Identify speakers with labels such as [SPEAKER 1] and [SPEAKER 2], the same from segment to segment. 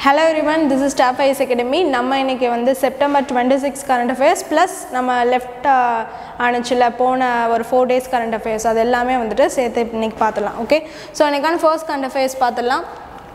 [SPEAKER 1] hello everyone this is staff ice academy நம்ம இன்னைக்கு வந்து September twenty six current affairs plus நம்ம left ஆணுச்சுல போன ஒரு ஃபோர் டேஸ் கரண்ட் அஃபேர்ஸ் அது எல்லாமே வந்துட்டு சேர்த்து இன்னைக்கு பார்த்துடலாம் ஓகே ஸோ இன்னைக்கான ஃபர்ஸ்ட் கரண்ட் அஃபேர்ஸ் பார்த்துடலாம்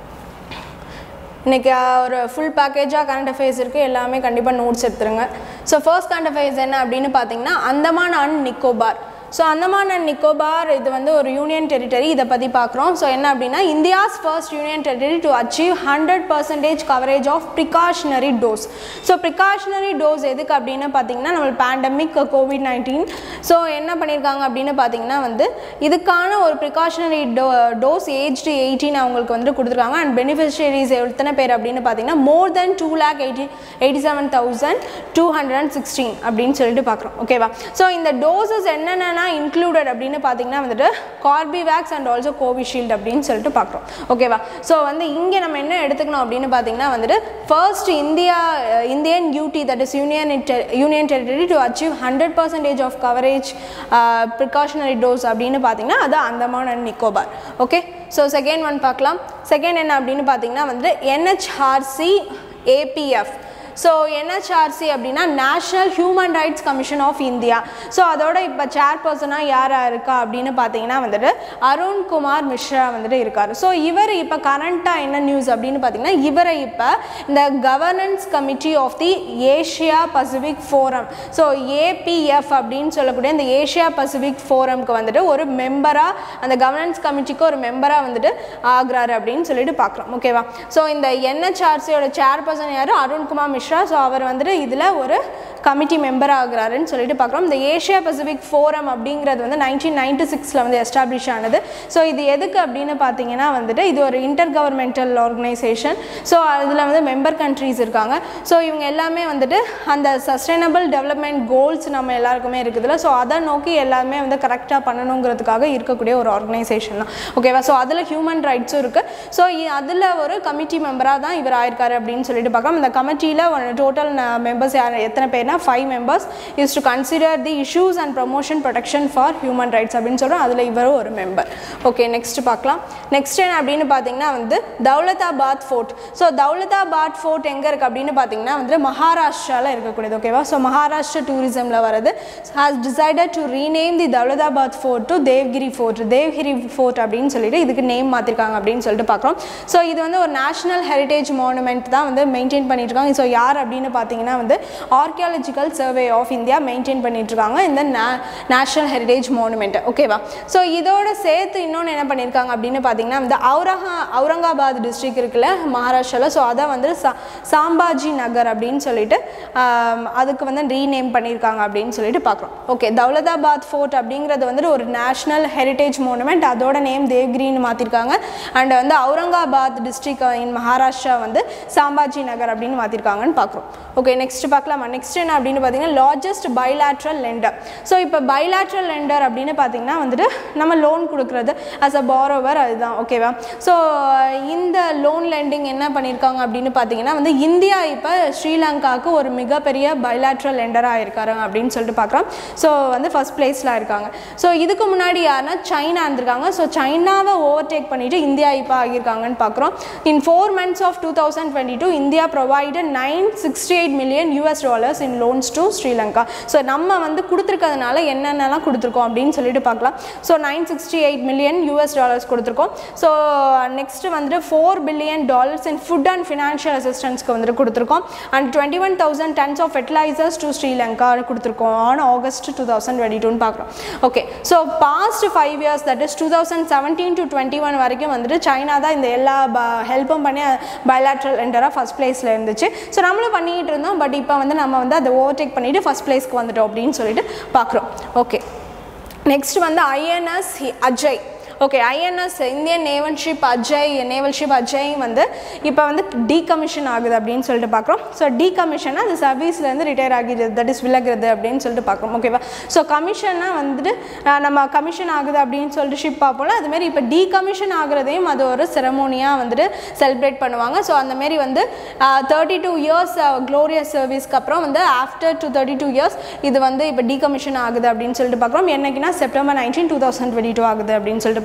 [SPEAKER 1] இன்றைக்கி ஒரு ஃபுல் பேக்கேஜாக கரண்ட் அஃபேர்ஸ் இருக்குது எல்லாமே கண்டிப்பாக நோட்ஸ் எடுத்துருங்க ஸோ ஃபர்ஸ்ட் கரண்ட் அஃபேர்ஸ் என்ன அப்படின்னு பார்த்தீங்கன்னா Andaman and Nicobar so Andaman and Nicobar இது வந்து ஒரு யூனியன் டெரிட்டரி இதை பற்றி பார்க்குறோம் ஸோ என்ன அப்படின்னா India's first union territory to achieve hundred percentage coverage of precautionary dose so precautionary dose எதுக்கு அப்படின்னு பார்த்தீங்கன்னா நம்ம பேண்டமிக் கோவிட் நைன்டீன் ஸோ என்ன பண்ணியிருக்காங்க அப்படின்னு பார்த்தீங்கன்னா வந்து இதுக்கான ஒரு ப்ரிகாஷனரி டோ டோஸ் ஏஜ் டு எயிட்டீன் அவங்களுக்கு வந்து கொடுத்துருக்காங்க அண்ட் பெனிஃபிஷியரிஸ் எத்தனை பேர் அப்படின்னு பார்த்தீங்கன்னா more than two lakh eighty eighty seven thousand two hundred and sixteen அப்படின்னு சொல்லிட்டு பார்க்குறோம் ஓகேவா ஸோ இந்த டோசஸ் என்னென்ன இன்க்ளூடட் அப்படின்னு பார்த்தீங்கன்னா வந்துட்டு கார்பிவேக்ஸ் அண்ட் ஆல்சோ கோவிஷீல்டு அப்படின்னு சொல்லிட்டு பார்க்குறோம் ஓகேவா ஸோ வந்து இங்கே நம்ம என்ன எடுத்துக்கணும் அப்படின்னு பார்த்தீங்கன்னா வந்துட்டு first India Indian UT that is union union territory to achieve hundred percentage of coverage precautionary dose அப்படின்னு பார்த்தீங்கன்னா அது Andaman and Nicobar okay so second one பார்க்கலாம் செகண்ட் என்ன அப்படின்னு பார்த்தீங்கன்னா வந்து என்ஹெச்ஆர்சி ஏபிஎஃப் ஸோ என்ஹெச்ஆர்சி அப்படின்னா national human rights commission of India so அதோட இப்போ சேர்பர்சனாக யார் இருக்கா அப்படின்னு பார்த்தீங்கன்னா வந்துட்டு அருண்குமார் மிஸ்ரா வந்துட்டு இருக்கார் ஸோ இவர் இப்போ கரண்ட்டாக என்ன நியூஸ் அப்படின்னு பார்த்தீங்கன்னா இவரை இப்போ இந்த governance committee of the Asia Pacific forum so APF அப்படின்னு சொல்லக்கூடிய இந்த ஏஷியா பசிபிக் ஃபோரம்க்கு வந்துட்டு ஒரு மெம்பராக அந்த கவர்னன்ஸ் கமிட்டிக்கு ஒரு மெம்பராக வந்துட்டு ஆகிறாரு அப்படின்னு சொல்லிட்டு பார்க்குறோம் ஓகேவா ஸோ இந்த என்ஹெச்ஆர்சியோட சேர்பர்சன் யார் அருண்குமார் மிஸ்ரா ஸோ அவர் வந்துட்டு இதில் ஒரு கமிட்டி மெம்பர் ஆகுறாருன்னு சொல்லிட்டு பார்க்குறோம் இந்த ஏஷியா பசிபிக் ஃபோரம் அப்படிங்கிறது வந்து நைன்டீன் நைன்டி சிக்ஸில் வந்து எஸ்டாப்ளிஷ் ஆனது ஸோ இது எதுக்கு அப்படின்னு பார்த்தீங்கன்னா வந்துட்டு இது ஒரு இன்டர் கவர்மெண்டல் ஆர்கனைசேஷன் ஸோ அதில் வந்து மெம்பர் கண்ட்ரீஸ் இருக்காங்க ஸோ இவங்க எல்லாமே வந்துட்டு அந்த சஸ்டைனபிள் டெவலப்மெண்ட் கோல்ஸ் நம்ம எல்லாருக்குமே இருக்குதுல்ல ஸோ அதை நோக்கி எல்லாமே வந்து கரெக்டாக பண்ணணுங்கிறதுக்காக இருக்கக்கூடிய ஒரு ஆர்கனைசேஷன் தான் ஓகேவா ஸோ அதில் ஹியூமன் ரைட்ஸும் இருக்குது ஸோ அதில் ஒரு கமிட்டி மெம்பராக தான் இவர் ஆயிருக்காரு அப்படின்னு சொல்லிட்டு பார்க்கலாம் இந்த கமிட்டியில் டோட்டல் மெம்பர்ஸ் யார் எத்தனை பேர்னா five members is to consider the issues and promotion protection for human rights அப்படின்னு சொல்கிறோம் அதில் இவரும் ஒரு மெம்பர் ஓகே நெக்ஸ்ட் பார்க்கலாம் நெக்ஸ்ட் என்ன அப்படின்னு பார்த்தீங்கன்னா வந்து Daulatabad fort so Daulatabad fort எங்கே இருக்குது அப்படின்னு பார்த்தீங்கன்னா வந்து மகாராஷ்டிராவில் இருக்கக்கூடியது ஓகேவா ஸோ மகாராஷ்டிரா டூரிசமில் வரது has decided to rename the Daulatabad fort to Devgiri fort Devgiri fort அப்படின்னு சொல்லிட்டு இதுக்கு நேம் மாற்றிருக்காங்க அப்படின்னு சொல்லிட்டு பார்க்குறோம் ஸோ இது வந்து ஒரு நேஷனல் ஹெரிட்டேஜ் மானுமெண்ட் தான் வந்து மெயின்டைன் பண்ணிட்டு இருக்காங்க ஸோ யார் அப்படின்னு பார்த்தீங்கன்னா வந்து archaeological survey of India maintain பண்ணிட்டு இருக்காங்க இந்த நேஷனல் ஹெரிட்டேஜ் மானுமெண்ட் ஓகேவா ஸோ இதோட சேர்த்து இன்னொன்று என்ன பண்ணியிருக்காங்க அப்படின்னு பார்த்தீங்கன்னா வந்து அவுரஹா அவுரங்காபாத் டிஸ்ட்ரிக் இருக்குல்ல மகாராஷ்டிராவில் ஸோ அதை வந்து சா சாம்பாஜி நகர் அப்படின்னு சொல்லிட்டு அதுக்கு வந்து ரீநேம் பண்ணியிருக்காங்க அப்படின்னு சொல்லிட்டு பார்க்குறோம் ஓகே தௌலதாபாத் ஃபோர்ட் அப்படிங்கிறது வந்துட்டு ஒரு நேஷனல் ஹெரிட்டேஜ் மானுமெண்ட் அதோட நேம் தேவ்கிரின்னு மாற்றிருக்காங்க அண்ட் வந்து அவுரங்காபாத் டிஸ்ட்ரிக் இன் மகாராஷ்டிரா வந்து சாம்பாஜி நகர் அப்படின்னு மாற்றிருக்காங்கன்னு பார்க்குறோம் ஓகே நெக்ஸ்ட் பார்க்கலாமா நெக்ஸ்ட் என்ன அப்படின்னு பார்த்தீங்கன்னா லார்ஜஸ்ட் பைலாட்ரல் லெண்டர் ஸோ இப்போ பைலாட்ரல் லெண்டர் அப்படின்னு பார்த்தீங்கன்னா வந்துட்டு நம்ம லோன் கொடுக்குறது அஸ் அ பாரோவர் அதுதான் ஓகேவா ஸோ இந்த லோன் லெண்டிங் என்ன பண்ணியிருக்காங்க அப்படின்னு பார்த்தீங்கன்னா வந்து இந்தியா இப்போ ஸ்ரீலங்காவுக்கு ஒரு மிகப்பெரிய பைலாட்ரல் லெண்டராக இருக்காரு அப்படின்னு சொல்லிட்டு பார்க்குறோம் ஸோ வந்து ஃபஸ்ட் பிளேஸில் இருக்காங்க ஸோ இதுக்கு முன்னாடி யாருன்னா சைனா இருந்திருக்காங்க ஸோ சைனாவை ஓவர்டேக் பண்ணிவிட்டு இந்தியா இப்போ ஆகியிருக்காங்கன்னு பார்க்குறோம் in four months of two thousand twenty two India provided nine sixty eight million US dollars in loans to Sri Lanka so நம்ம வந்து கொடுத்துருக்கிறதுனால என்னென்னலாம் கொடுத்துருக்கோம் அப்படின்னு சொல்லிட்டு பார்க்கலாம் so nine sixty eight million US dollars கொடுத்துருக்கோம் ஸோ நெக்ஸ்ட்டு வந்துட்டு four billion dollars in food and financial அசிஸ்டன்ஸ்க்கு வந்துட்டு கொடுத்துருக்கோம் and twenty one thousand tons of fertilizers to Sri Lanka கொடுத்துருக்கோம் on August two thousand twenty டூன்னு பார்க்குறோம் okay so past five years that is two thousand seventeen to twenty one வரைக்கும் வந்துட்டு China தான் இந்த எல்லா ஹெல்ப்பும் பண்ணி பைலாட்ரல் என்டராக ஃபஸ்ட் பிளேஸில் இருந்துச்சு ஸோ நம்மளும் பண்ணிகிட்டு இருந்தோம் பட் இப்போ வந்து நம்ம வந்து அதை ஓவர்டேக் பண்ணிவிட்டு ஃபஸ்ட் பிளேஸ்க்கு வந்துட்டோம் அப்படின்னு சொல்லிட்டு பார்க்குறோம் ஓகே நெக்ஸ்ட் வந்து INS Ajay okay INS Indian naval ship Ajay naval ship Ajay வந்து இப்போ வந்து டீகமிஷன் ஆகுது அப்படின்னு சொல்லிட்டு பார்க்குறோம் ஸோ டீகமிஷனாக அது சர்வீஸ்லேருந்து ரிட்டையர் ஆகிடுது தட் இஸ் விலகுறது அப்படின்னு சொல்லிட்டு பார்க்குறோம் ஓகேவா ஸோ கமிஷனாக வந்துட்டு நம்ம கமிஷன் ஆகுது அப்படின்னு சொல்லிட்டு ஷிப் பார்ப்போம்ல அதுமாரி இப்போ டீகமிஷன் ஆகுறதையும் அது ஒரு செரமோனியாக வந்துட்டு செலிப்ரேட் பண்ணுவாங்க ஸோ அந்தமாரி வந்து தேர்ட்டி டூ இயர்ஸ் க்ளோரியஸ் சர்வீஸ்க்கு அப்புறம் வந்து after two thirty two years இது வந்து இப்போ டீகமிஷன் ஆகுது அப்படின்னு சொல்லிட்டு பார்க்குறோம் என்னைக்குன்னா September nineteen two thousand twenty two ஆகுது அப்படின்னு சொல்லிட்டு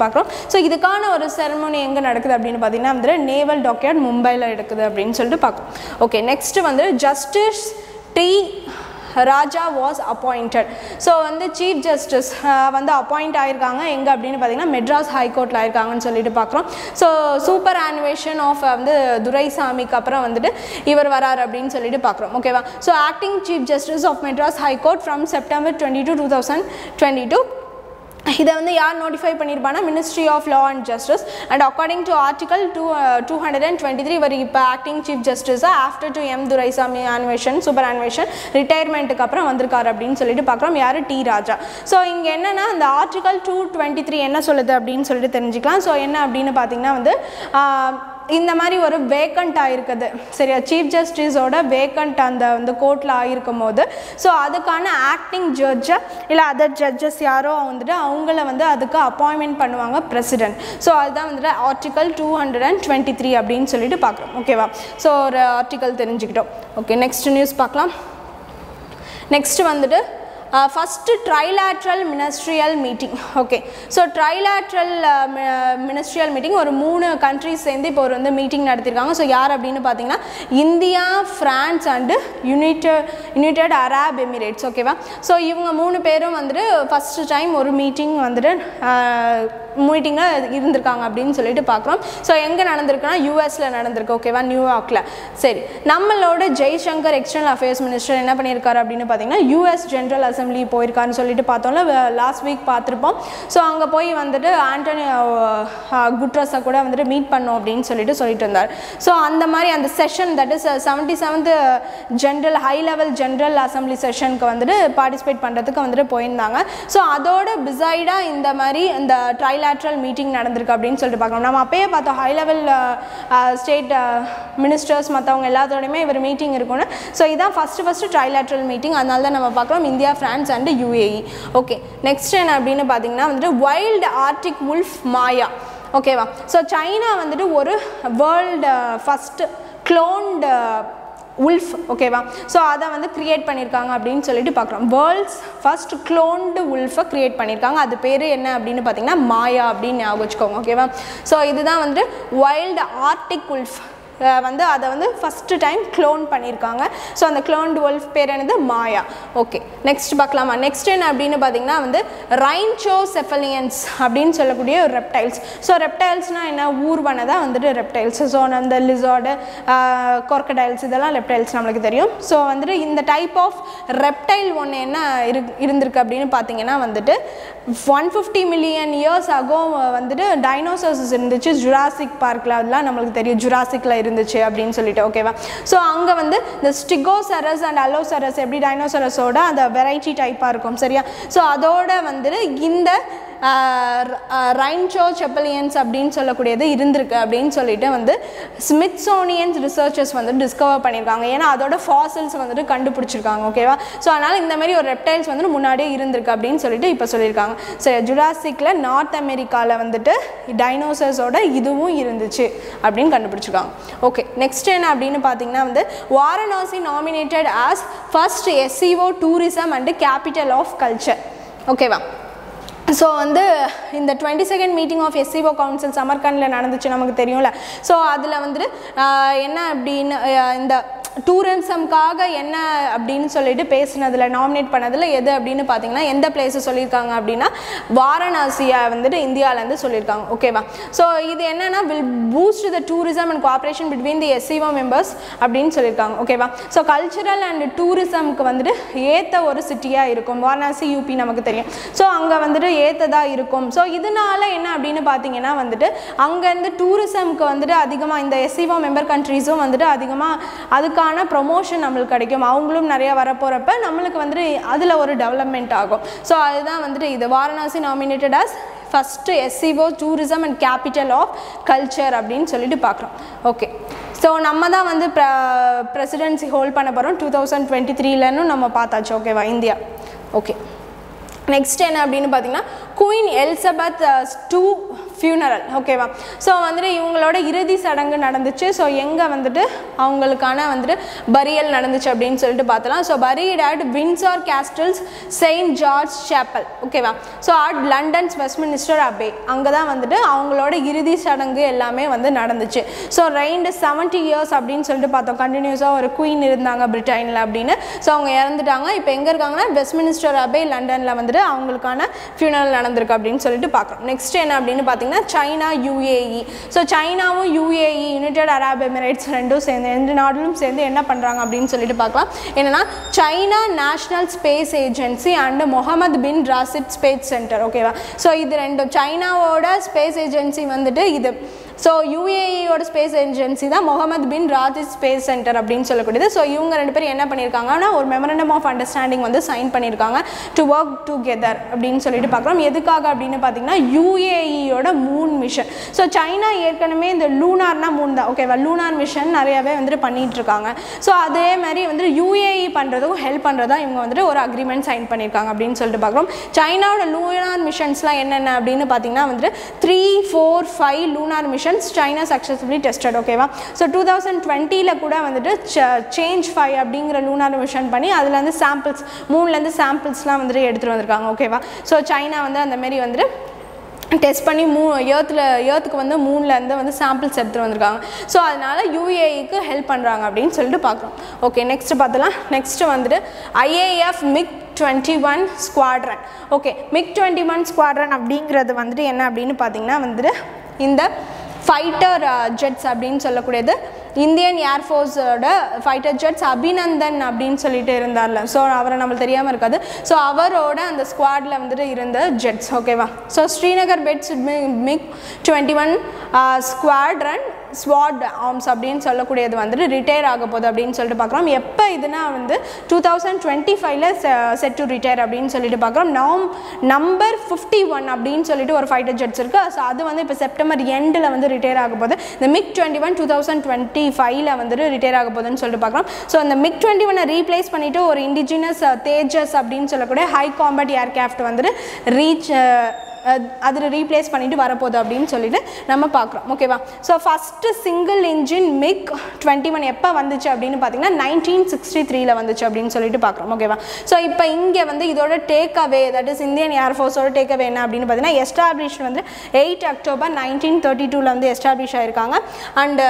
[SPEAKER 1] பார்க்குறோம் ஸோ இதுக்கான ஒரு செரமோனி எங்கே நடக்குது அப்படின்னு பார்த்தீங்கன்னா வந்து நேவல் டாக்யார்ட் மும்பையில் எடுக்குது அப்படின்னு சொல்லிட்டு பார்க்குறோம் ஓகே நெக்ஸ்ட் வந்து justice T Raja was appointed so வந்து சீஃப் ஜஸ்டிஸ் வந்து அப்பாயிண்ட் ஆயிருக்காங்க எங்கே அப்படின்னு பார்த்தீங்கன்னா மெட்ராஸ் ஹைகோர்ட்டில் ஆயிருக்காங்கன்னு சொல்லிட்டு பார்க்குறோம் ஸோ சூப்பர் ஆனிவேஷன் ஆஃப் வந்து துரைசாமிக்கு அப்புறம் வந்துட்டு இவர் வரார் அப்படின்னு சொல்லிட்டு பார்க்குறோம் ஓகேவா so acting chief justice of Madras high court from September twenty two two thousand twenty two இதை வந்து யார் நோட்டிஃபை பண்ணியிருப்பானா ministry of law and justice and according to article two two hundred and twenty three இவர் இப்போ ஆக்டிங் சீஃப் ஜஸ்டிஸாக after to M Duraisamy ஆனிவேஷன் superannuation ரிட்டையர்மெண்ட்டுக்கு அப்புறம் வந்திருக்காரு அப்படின்னு சொல்லிட்டு பார்க்குறோம் யார் டி ராஜா ஸோ இங்கே என்னென்னா இந்த ஆர்டிகல் டூ டுவெண்ட்டி த்ரீ என்ன சொல்லுது அப்படின்னு சொல்லிட்டு தெரிஞ்சுக்கலாம் ஸோ என்ன அப்படின்னு பார்த்தீங்கன்னா வந்து ஆஹ், இந்த மாதிரி ஒரு வேக்கண்ட் ஆயிருக்குது சரியா சீஃப் ஜஸ்டிஸோட வேக்கண்ட் அந்த வந்து கோர்ட்டில் ஆயிருக்கும் போது ஸோ அதுக்கான ஆக்டிங் ஜட்ஜை இல்லை அதர் ஜட்ஜஸ் யாரோ வந்துட்டு அவங்கள வந்து அதுக்கு அப்பாயின்மெண்ட் பண்ணுவாங்க பிரசிடென்ட் ஸோ அதுதான் வந்துட்டு article two hundred and twenty three அப்படின்னு சொல்லிட்டு பார்க்குறோம் ஓகேவா ஸோ ஒரு ஆர்டிகல் தெரிஞ்சுக்கிட்டோம் ஓகே நெக்ஸ்ட் நியூஸ் பார்க்கலாம் நெக்ஸ்ட் வந்துட்டு first trilateral ministerial meeting okay so trilateral ministerial meeting ஒரு மூணு கண்ட்ரிஸ் சேர்ந்து இப்போ ஒரு வந்து மீட்டிங் நடத்தியிருக்காங்க ஸோ யார் அப்படின்னு பார்த்தீங்கன்னா India France and united united Arab Emirates ஓகேவா ஸோ இவங்க மூணு பேரும் வந்துட்டு ஃபஸ்ட்டு டைம் ஒரு மீட்டிங் வந்துட்டு மீட்டிங்கில் இருந்திருக்காங்க அப்படின்னு சொல்லிட்டு பார்க்குறோம் ஸோ எங்கே நடந்திருக்குன்னா யூஎஸில் நடந்திருக்கு ஓகேவா நியூயார்க்கில் சரி நம்மளோட ஜெய்சங்கர் எக்ஸ்டர்னல் அஃபேர்ஸ் மினிஸ்டர் என்ன பண்ணியிருக்காரு அப்படின்னு பார்த்தீங்கன்னா யூஎஸ் ஜென்ரல் அசம்பிளி போயிருக்காருன்னு சொல்லிட்டு பார்த்தோம்ல லாஸ்ட் வீக் பார்த்துருப்போம் ஸோ அங்கே போய் வந்துட்டு ஆண்டனி குட்ரஸை கூட வந்துட்டு மீட் பண்ணோம் அப்படின்னு சொல்லிட்டு சொல்லிட்டு இருந்தார் ஸோ அந்த மாதிரி அந்த session that is seventy seventh general high level general assembly செஷனுக்கு வந்துட்டு பார்ட்டிசிபேட் பண்ணுறதுக்கு வந்துட்டு போயிருந்தாங்க ஸோ அதோட பிசைடாக இந்த மாதிரி இந்த ட்ரைலாட்ரல் மீட்டிங் நடந்திருக்கு அப்படின்னு சொல்லிட்டு பார்க்கணும் நம்ம அப்பயே பார்த்தோம் ஹை லெவல் ஸ்டேட் மினிஸ்டர்ஸ் மற்றவங்க எல்லாத்தோடையுமே இவர் மீட்டிங் இருக்கும்னு ஸோ இதான் ஃபஸ்ட்டு ஃபஸ்ட்டு ட்ரைலாட்ரல் மீட்டிங் அதனால தான் நம்ம பார்க்குறோம் India France and UAE okay next என்ன அப்படின்னு பார்த்தீங்கன்னா வந்துட்டு வைல்டு ஆர்டிக் உல்ஃப் மாயா ஓகேவா ஸோ சைனா வந்துட்டு ஒரு வேர்ல்டு ஃபஸ்ட்டு க்ளோன்டு உல்ஃப் ஓகேவா ஸோ அதை வந்து க்ரியேட் பண்ணியிருக்காங்க அப்படின்னு சொல்லிட்டு பார்க்குறோம் வேர்ல்ட்ஸ் ஃபர்ஸ்ட் க்ளோன்டு உல்ஃபை க்ரியேட் பண்ணியிருக்காங்க அது பேர் என்ன அப்படின்னு பார்த்தீங்கன்னா மாயா அப்படின்னு ஞாபகம் வச்சுக்கோங்க ஓகேவா ஸோ இதுதான் வந்துட்டு வைல்டு ஆர்டிக் உல்ஃப் வந்து அதை வந்து ஃபஸ்ட்டு டைம் க்ளோன் பண்ணியிருக்காங்க ஸோ அந்த க்ளோன்டு wolf பேர் என்னது மாயா ஓகே நெக்ஸ்ட் பார்க்கலாமா நெக்ஸ்ட் என்ன அப்படின்னு பார்த்தீங்கன்னா வந்து ரைன்சோ செஃபலியன்ஸ் அப்படின்னு சொல்லக்கூடிய ஒரு ரெப்டைல்ஸ் ஸோ ரெப்டைல்ஸ்னால் என்ன ஊர்வனை தான் வந்துட்டு ரெப்டைல்ஸ் ஸோ அந்த லிசார்டு கொர்க்கடைல்ஸ் இதெல்லாம் ரெப்டைல்ஸ் நம்மளுக்கு தெரியும் ஸோ வந்துட்டு இந்த டைப் ஆஃப் ரெப்டைல் ஒன்று என்ன இரு இருந்திருக்கு அப்படின்னு பார்த்தீங்கன்னா வந்துட்டு one fifty million years ago வந்துட்டு டைனோசர்ஸ் இருந்துச்சு ஜுராசிக் பார்க்கில் அதெல்லாம் நம்மளுக்கு தெரியும் ஜுராசிக்கில் இருந்துச்சு அப்படின்னு சொல்லிட்டு ஓகேவா ஸோ அங்கே வந்து இந்த ஸ்டிகோசரஸ் அண்ட் அலோசரஸ் எப்படி டைனோசரஸோட அந்த வெரைட்டி டைப்பாக இருக்கும் சரியா ஸோ அதோட வந்துட்டு இந்த ரைன்சோ செப்பலியன்ஸ் அப்படின்னு சொல்லக்கூடியது இருந்திருக்கு அப்படின்னு சொல்லிட்டு வந்து ஸ்மித்சோனியன்ஸ் ரிசர்ச்சர்ஸ் வந்து டிஸ்கவர் பண்ணியிருக்காங்க ஏன்னா அதோட ஃபாசில்ஸ் வந்துட்டு கண்டுபிடிச்சிருக்காங்க ஓகேவா ஸோ அதனால் இந்த மாதிரி ஒரு ரெப்டைல்ஸ் வந்துட்டு முன்னாடியே இருந்திருக்கு அப்படின்னு சொல்லிட்டு இப்போ சொல்லியிருக்காங்க சரி ஜுராசிக்கில் நார்த் அமெரிக்காவில் வந்துட்டு டைனோசர்ஸோட இதுவும் இருந்துச்சு அப்படின்னு கண்டுபிடிச்சிருக்காங்க ஓகே நெக்ஸ்ட் என்ன அப்படின்னு பார்த்தீங்கன்னா வந்து Varanasi nominated as first SCO tourism and capital of culture ஓகேவா ஸோ வந்து இந்த twenty second meeting of SCO council சமர்கண்டில் நடந்துச்சு நமக்கு தெரியும்ல ஸோ அதில் வந்துட்டு ஆஹ், என்ன அப்படின்னு ஆஹ், இந்த டூரிசம்காக என்ன அப்படின்னு சொல்லிட்டு பேசுனதில் நாமினேட் பண்ணதில் எது அப்படின்னு பார்த்தீங்கன்னா எந்த பிளேஸை சொல்லியிருக்காங்க அப்படின்னா வாரணாசியை வந்துட்டு இந்தியாவிலேருந்து சொல்லியிருக்காங்க ஓகேவா ஸோ இது என்னன்னா will boost the tourism and cooperation between the SCO members அப்படின்னு சொல்லியிருக்காங்க ஓகேவா ஸோ கல்ச்சுரல் அண்ட் டூரிசம்க்கு வந்துட்டு ஏற்ற ஒரு சிட்டியாக இருக்கும் வாரணாசி யூபி நமக்கு தெரியும் ஸோ அங்கே வந்துட்டு ஏற்றதாக இருக்கும் ஸோ இதனால என்ன அப்படின்னு பார்த்தீங்கன்னா வந்துட்டு அங்கேருந்து டூரிசம்க்கு வந்துட்டு அதிகமாக இந்த எஸ்சிஓ மெம்பர் கண்ட்ரீஸும் வந்துட்டு அதிகமாக அதுக்கான ப்ரொமோஷன் நம்மளுக்கு கிடைக்கும் அவங்களும் நிறைய வரப்போகிறப்ப நம்மளுக்கு வந்துட்டு அதில் ஒரு டெவலப்மெண்ட் ஆகும் ஸோ அதுதான் வந்துட்டு இது Varanasi nominated as first SCO tourism and capital of culture அப்படின்னு சொல்லிட்டு பார்க்குறோம் ஓகே ஸோ நம்ம தான் வந்து ப்ர பிரசிடென்சி ஹோல்ட் பண்ண போகிறோம் டூ தௌசண்ட் டுவெண்ட்டி த்ரீலன்னு நம்ம பார்த்தாச்சு ஓகேவா இந்தியா ஓகே நெக்ஸ்ட் என்ன அப்படின்னு பார்த்தீங்கன்னா குயின் எலிசபெத் டூ ஃபியூனரல் ஓகேவா ஸோ வந்துட்டு இவங்களோட இறுதி சடங்கு நடந்துச்சு ஸோ எங்கே வந்துட்டு அவங்களுக்கான வந்துட்டு பரியல் நடந்துச்சு அப்படின்னு சொல்லிட்டு பார்த்தலாம் so buried at Windsor castles Saint George chapel ஓகேவா so at London's Westminster Abbey அங்கே தான் வந்துட்டு அவங்களோட இறுதி சடங்கு எல்லாமே வந்து நடந்துச்சு ஸோ ரெண்டு செவன்ட்டி இயர்ஸ் அப்படின்னு சொல்லிட்டு பார்த்தோம் கண்டினியூஸாக ஒரு குயின் இருந்தாங்க பிரிட்டனில் அப்படின்னு ஸோ அவங்க இறந்துட்டாங்க இப்போ எங்கே இருக்காங்கன்னா வெஸ்ட்மினிஸ்டர் அபே லண்டனில் வந்துட்டு அவங்களுக்கான ஃபியூனரல் நடந்திருக்கு அப்படின்னு சொல்லிட்டு பார்க்குறோம் நெக்ஸ்ட் என்ன அப்படின்னு பார்த்தீங்கன்னா சைனா யூஏஇ ஸோ சைனாவும் யூஏஇ யுனைடெட் அரப் எமிரேட்ஸ் ரெண்டும் சேர்ந்து ரெண்டு நாடுகளும் சேர்ந்து என்ன பண்ணுறாங்க அப்படின்னு சொல்லிட்டு பார்க்கலாம் என்னன்னா China national space agency and Mohammed bin Rashid space centre ஓகேவா ஸோ இது ரெண்டும் சைனாவோட ஸ்பேஸ் ஏஜென்சி வந்துட்டு இது ஸோ யூஏஇயோட ஸ்பேஸ் ஏஜென்சி தான் Mohammed bin Rashid space centre அப்படின்னு சொல்லக்கூடியது ஸோ இவங்க ரெண்டு பேரும் என்ன பண்ணியிருக்காங்கன்னா ஒரு மெமரண்டம் ஆஃப் அண்டர்ஸ்டாண்டிங் வந்து சைன் பண்ணியிருக்காங்க டு ஒர்க் டுகெதர் அப்படின்னு சொல்லிட்டு பார்க்குறோம் எதுக்காக அப்படின்னு பார்த்தீங்கன்னா யூஏஇயோட மூன் மிஷன் ஸோ சைனா ஏற்கனவே இந்த லூனார்னா மூன் தான் ஓகேவா லூனார் மிஷன் நிறையாவே வந்துட்டு பண்ணிட்டு இருக்காங்க ஸோ அதே மாதிரி வந்துட்டு யூஏஇ பண்ணுறதுக்கும் ஹெல்ப் பண்ணுறதா இவங்க வந்துட்டு ஒரு அக்ரிமெண்ட் சைன் பண்ணியிருக்காங்க அப்படின்னு சொல்லிட்டு பார்க்குறோம் சைனாவோட லூனார் மிஷன்ஸ்லாம் என்னென்ன அப்படின்னு பார்த்தீங்கன்னா வந்துட்டு three four five lunar missions China successfully tested ஓகேவா ஸோ டூ தௌசண்ட் டுவெண்ட்டியில் கூட வந்துட்டு சேஞ்ச் ஃபைவ் அப்படிங்கிற லூனார் மிஷன் பண்ணி அதுலேருந்து சாம்பிள்ஸ் மூணுலேருந்து சாம்பிள்ஸ்லாம் வந்துட்டு எடுத்துகிட்டு வந்திருக்காங்க ஓகேவா ஸோ சைனா வந்து அந்த மாதிரி வந்துட்டு டெஸ்ட் பண்ணி மூ ஏர்த்தில் ஏர்த்துக்கு வந்து மூணுலேருந்து வந்து சாம்பிள்ஸ் எடுத்துகிட்டு வந்திருக்காங்க ஸோ அதனால் யூஏஇக்கு ஹெல்ப் பண்ணுறாங்க அப்படின்னு சொல்லிட்டு பார்க்குறோம் ஓகே நெக்ஸ்ட் பார்த்தலாம் நெக்ஸ்ட்டு வந்துட்டு IAF MiG twenty one squadron okay MiG twenty one squadron அப்படிங்கிறது வந்துட்டு என்ன அப்படின்னு பார்த்தீங்கன்னா வந்துட்டு இந்த ஃபைட்டர் ஜெட்ஸ் அப்படின்னு சொல்லக்கூடியது இந்தியன் ஏர்ஃபோர்ஸோட ஃபைட்டர் ஜெட்ஸ் அபிநந்தன் அப்படின்னு சொல்லிட்டு இருந்தார்ல ஸோ அவரை நம்மளுக்கு தெரியாமல் இருக்காது ஸோ அவரோட அந்த ஸ்குவாடில் வந்துட்டு இருந்த ஜெட்ஸ் ஓகேவா so Srinagar bets MiG twenty one squadron sword arms அப்படின்னு சொல்லக்கூடியது வந்துட்டு ரிட்டையர் ஆக போகுது அப்படின்னு சொல்லிட்டு பார்க்குறோம் எப்போ இதுனா வந்து டூ தௌசண்ட் டுவெண்ட்டி ஃபைவ்ல செட் டு ரிட்டையர் அப்படின்னு சொல்லிட்டு பார்க்குறோம் நவம் நம்பர் ஃபிஃப்டி ஒன் அப்படின்னு சொல்லிட்டு ஒரு ஃபைட்டர் ஜெட்ஸ் இருக்குது ஸோ அது வந்து இப்போ செப்டம்பர் எண்டில் வந்து ரிட்டையர் ஆக போகுது இந்த MiG twenty one two thousand twenty ஃபைவ்ல வந்துட்டு ரிட்டையர் ஆக போகுதுன்னு சொல்லிட்டு பார்க்குறோம் ஸோ அந்த மிக் டுவெண்ட்டி ஒன்னை ரீப்ளேஸ் பண்ணிவிட்டு ஒரு இண்டிஜினஸ் தேஜஸ் அப்படின்னு சொல்லக்கூடிய ஹை காம்பட் ஏர்கிராஃப்ட் வந்துட்டு ரீச் அதில் ரீப்ளேஸ் பண்ணிட்டு வரப்போகுது அப்படின்னு சொல்லிட்டு நம்ம பார்க்குறோம் ஓகேவா so first single engine MiG twenty one எப்போ வந்துச்சு அப்படின்னு பார்த்தீங்கன்னா நைன்டீன் சிக்ஸ்டி த்ரீல வந்துச்சு அப்படின்னு சொல்லிட்டு பார்க்குறோம் ஓகேவா ஸோ இப்போ இங்கே வந்து இதோட take away that is Indian ஏர்ஃபோர்ஸோட டேக் அவே என்ன அப்படின்னு பார்த்தீங்கன்னா எஸ்டாப்ளிஷ் வந்து எயிட் அக்டோபர் நைன்டீன் தேர்ட்டி டூவில் வந்து எஸ்டாப்ளிஷ் ஆயிருக்காங்க அண்டு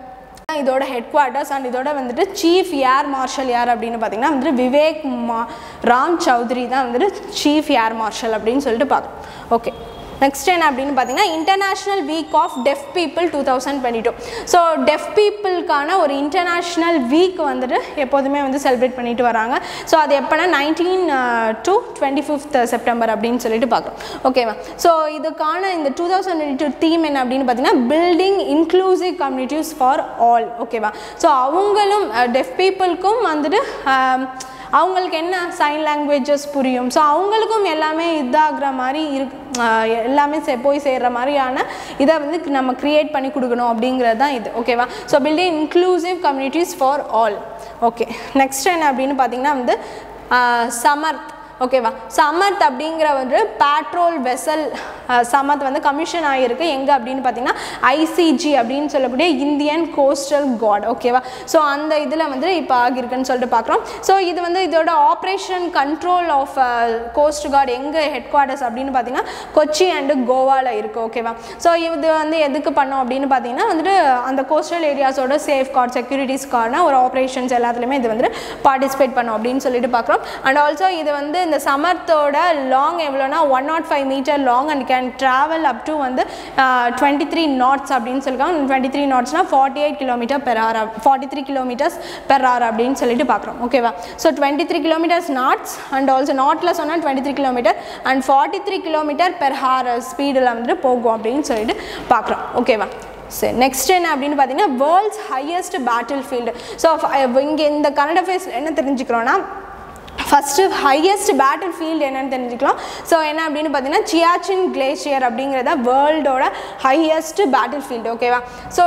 [SPEAKER 1] இதோட ஹெட் குவார்ட்டர்ஸ் அண்ட் இதோட வந்துட்டு சீஃப் ஏர் மார்ஷல் யார் அப்படின்னு பார்த்தீங்கன்னா வந்துட்டு விவேக் மா ராம் சௌத்ரி தான் வந்துட்டு சீஃப் ஏர் மார்ஷல் அப்படின்னு சொல்லிட்டு பார்க்குறோம் ஓகே நெக்ஸ்ட் என்ன அப்படின்னு பார்த்தீங்கன்னா international week of deaf people two thousand twenty two so deaf பீப்புளுக்கான ஒரு இன்டர்நேஷ்னல் வீக் வந்துட்டு எப்போதுமே வந்து செலிப்ரேட் பண்ணிட்டு வராங்க ஸோ அது எப்போனா nineteen to twenty fifth September அப்படின்னு சொல்லிட்டு பார்க்குறோம் ஓகேவா ஸோ இதுக்கான இந்த two thousand twenty two theme என்ன அப்படின்னு பார்த்தீங்கன்னா building inclusive communities for all ஓகேவா ஸோ அவங்களும் டெஃப் பீப்புளுக்கும் வந்துட்டு ஆம், அவங்களுக்கு என்ன சைன் லாங்குவேஜஸ் புரியும் ஸோ அவங்களுக்கும் எல்லாமே இதாகிற மாதிரி இருக்கு ஆஹ் எல்லாமே சே போய் சேர்ற மாதிரியான இதை வந்து நம்ம க்ரியேட் பண்ணி கொடுக்கணும் அப்படிங்கிறது தான் இது ஓகேவா so building inclusive communities for all okay next என்ன அப்படின்னு பார்த்தீங்கன்னா வந்து ஆஹ் சமர்த் ஓகேவா சமர்த் அப்படிங்கிற வந்து பேட்ரோல் வெசல் சமர்த் வந்து கமிஷன் ஆகிருக்கு எங்கே அப்படின்னு பார்த்தீங்கன்னா ஐசிஜி அப்படின்னு சொல்லக்கூடிய இந்தியன் கோஸ்டல் காட் ஓகேவா ஸோ அந்த இதில் வந்து இப்போ ஆகியிருக்குன்னு சொல்லிட்டு பார்க்குறோம் ஸோ இது வந்து இதோட operation control of coast guard எங்கே ஹெட் குவார்ட்டர்ஸ் அப்படின்னு பார்த்தீங்கன்னா கொச்சி அண்டு கோவாவில் இருக்குது ஓகேவா ஸோ இது வந்து எதுக்கு பண்ணோம் அப்படின்னு பார்த்தீங்கன்னா வந்துட்டு அந்த கோஸ்டல் ஏரியாஸோட சேஃப் கார்டு செக்யூரிட்டிஸ்க்கான ஒரு ஆப்ரேஷன்ஸ் எல்லாத்துலேயுமே இது வந்துட்டு பார்ட்டிசிபேட் பண்ணோம் அப்படின்னு சொல்லிட்டு பார்க்குறோம் அண்ட் ஆல்சோ இது வந்து இந்த சமர்த்தோட லாங் எவ்வளோனா one naught five meter long and can travel up to வந்து டுவெண்ட்டி த்ரீ நாட்ஸ் அப்படின்னு சொல்லியிருக்காங்க டுவெண்ட்டி த்ரீ நாட்ஸ்னால் forty eight kilometer per hour forty three kilometers per hour அப்படின்னு சொல்லிட்டு பார்க்குறோம் ஓகேவா so twenty three kilometers knots and also நாட்டில் சொன்னால் twenty three kilometer and forty three kilometer per hour ஸ்பீடில் வந்துட்டு போகும் அப்படின்னு சொல்லிட்டு பார்க்குறோம் ஓகேவா சரி நெக்ஸ்ட் என்ன அப்படின்னு பார்த்தீங்கன்னா world's highest battlefield so இங்கே இந்த கன்னட ஃபேஸ் என்ன தெரிஞ்சுக்கிறோன்னா ஃபஸ்ட்டு ஹையஸ்ட் பேட்டில் ஃபீல்டு என்னன்னு தெரிஞ்சுக்கலாம் ஸோ என்ன அப்படின்னு பார்த்தீங்கன்னா சியாச்சின் கிளேஷியர் அப்படிங்கிறத வேர்ல்டோட ஹையஸ்ட் பேட்டில் ஃபீல்டு ஓகேவா ஸோ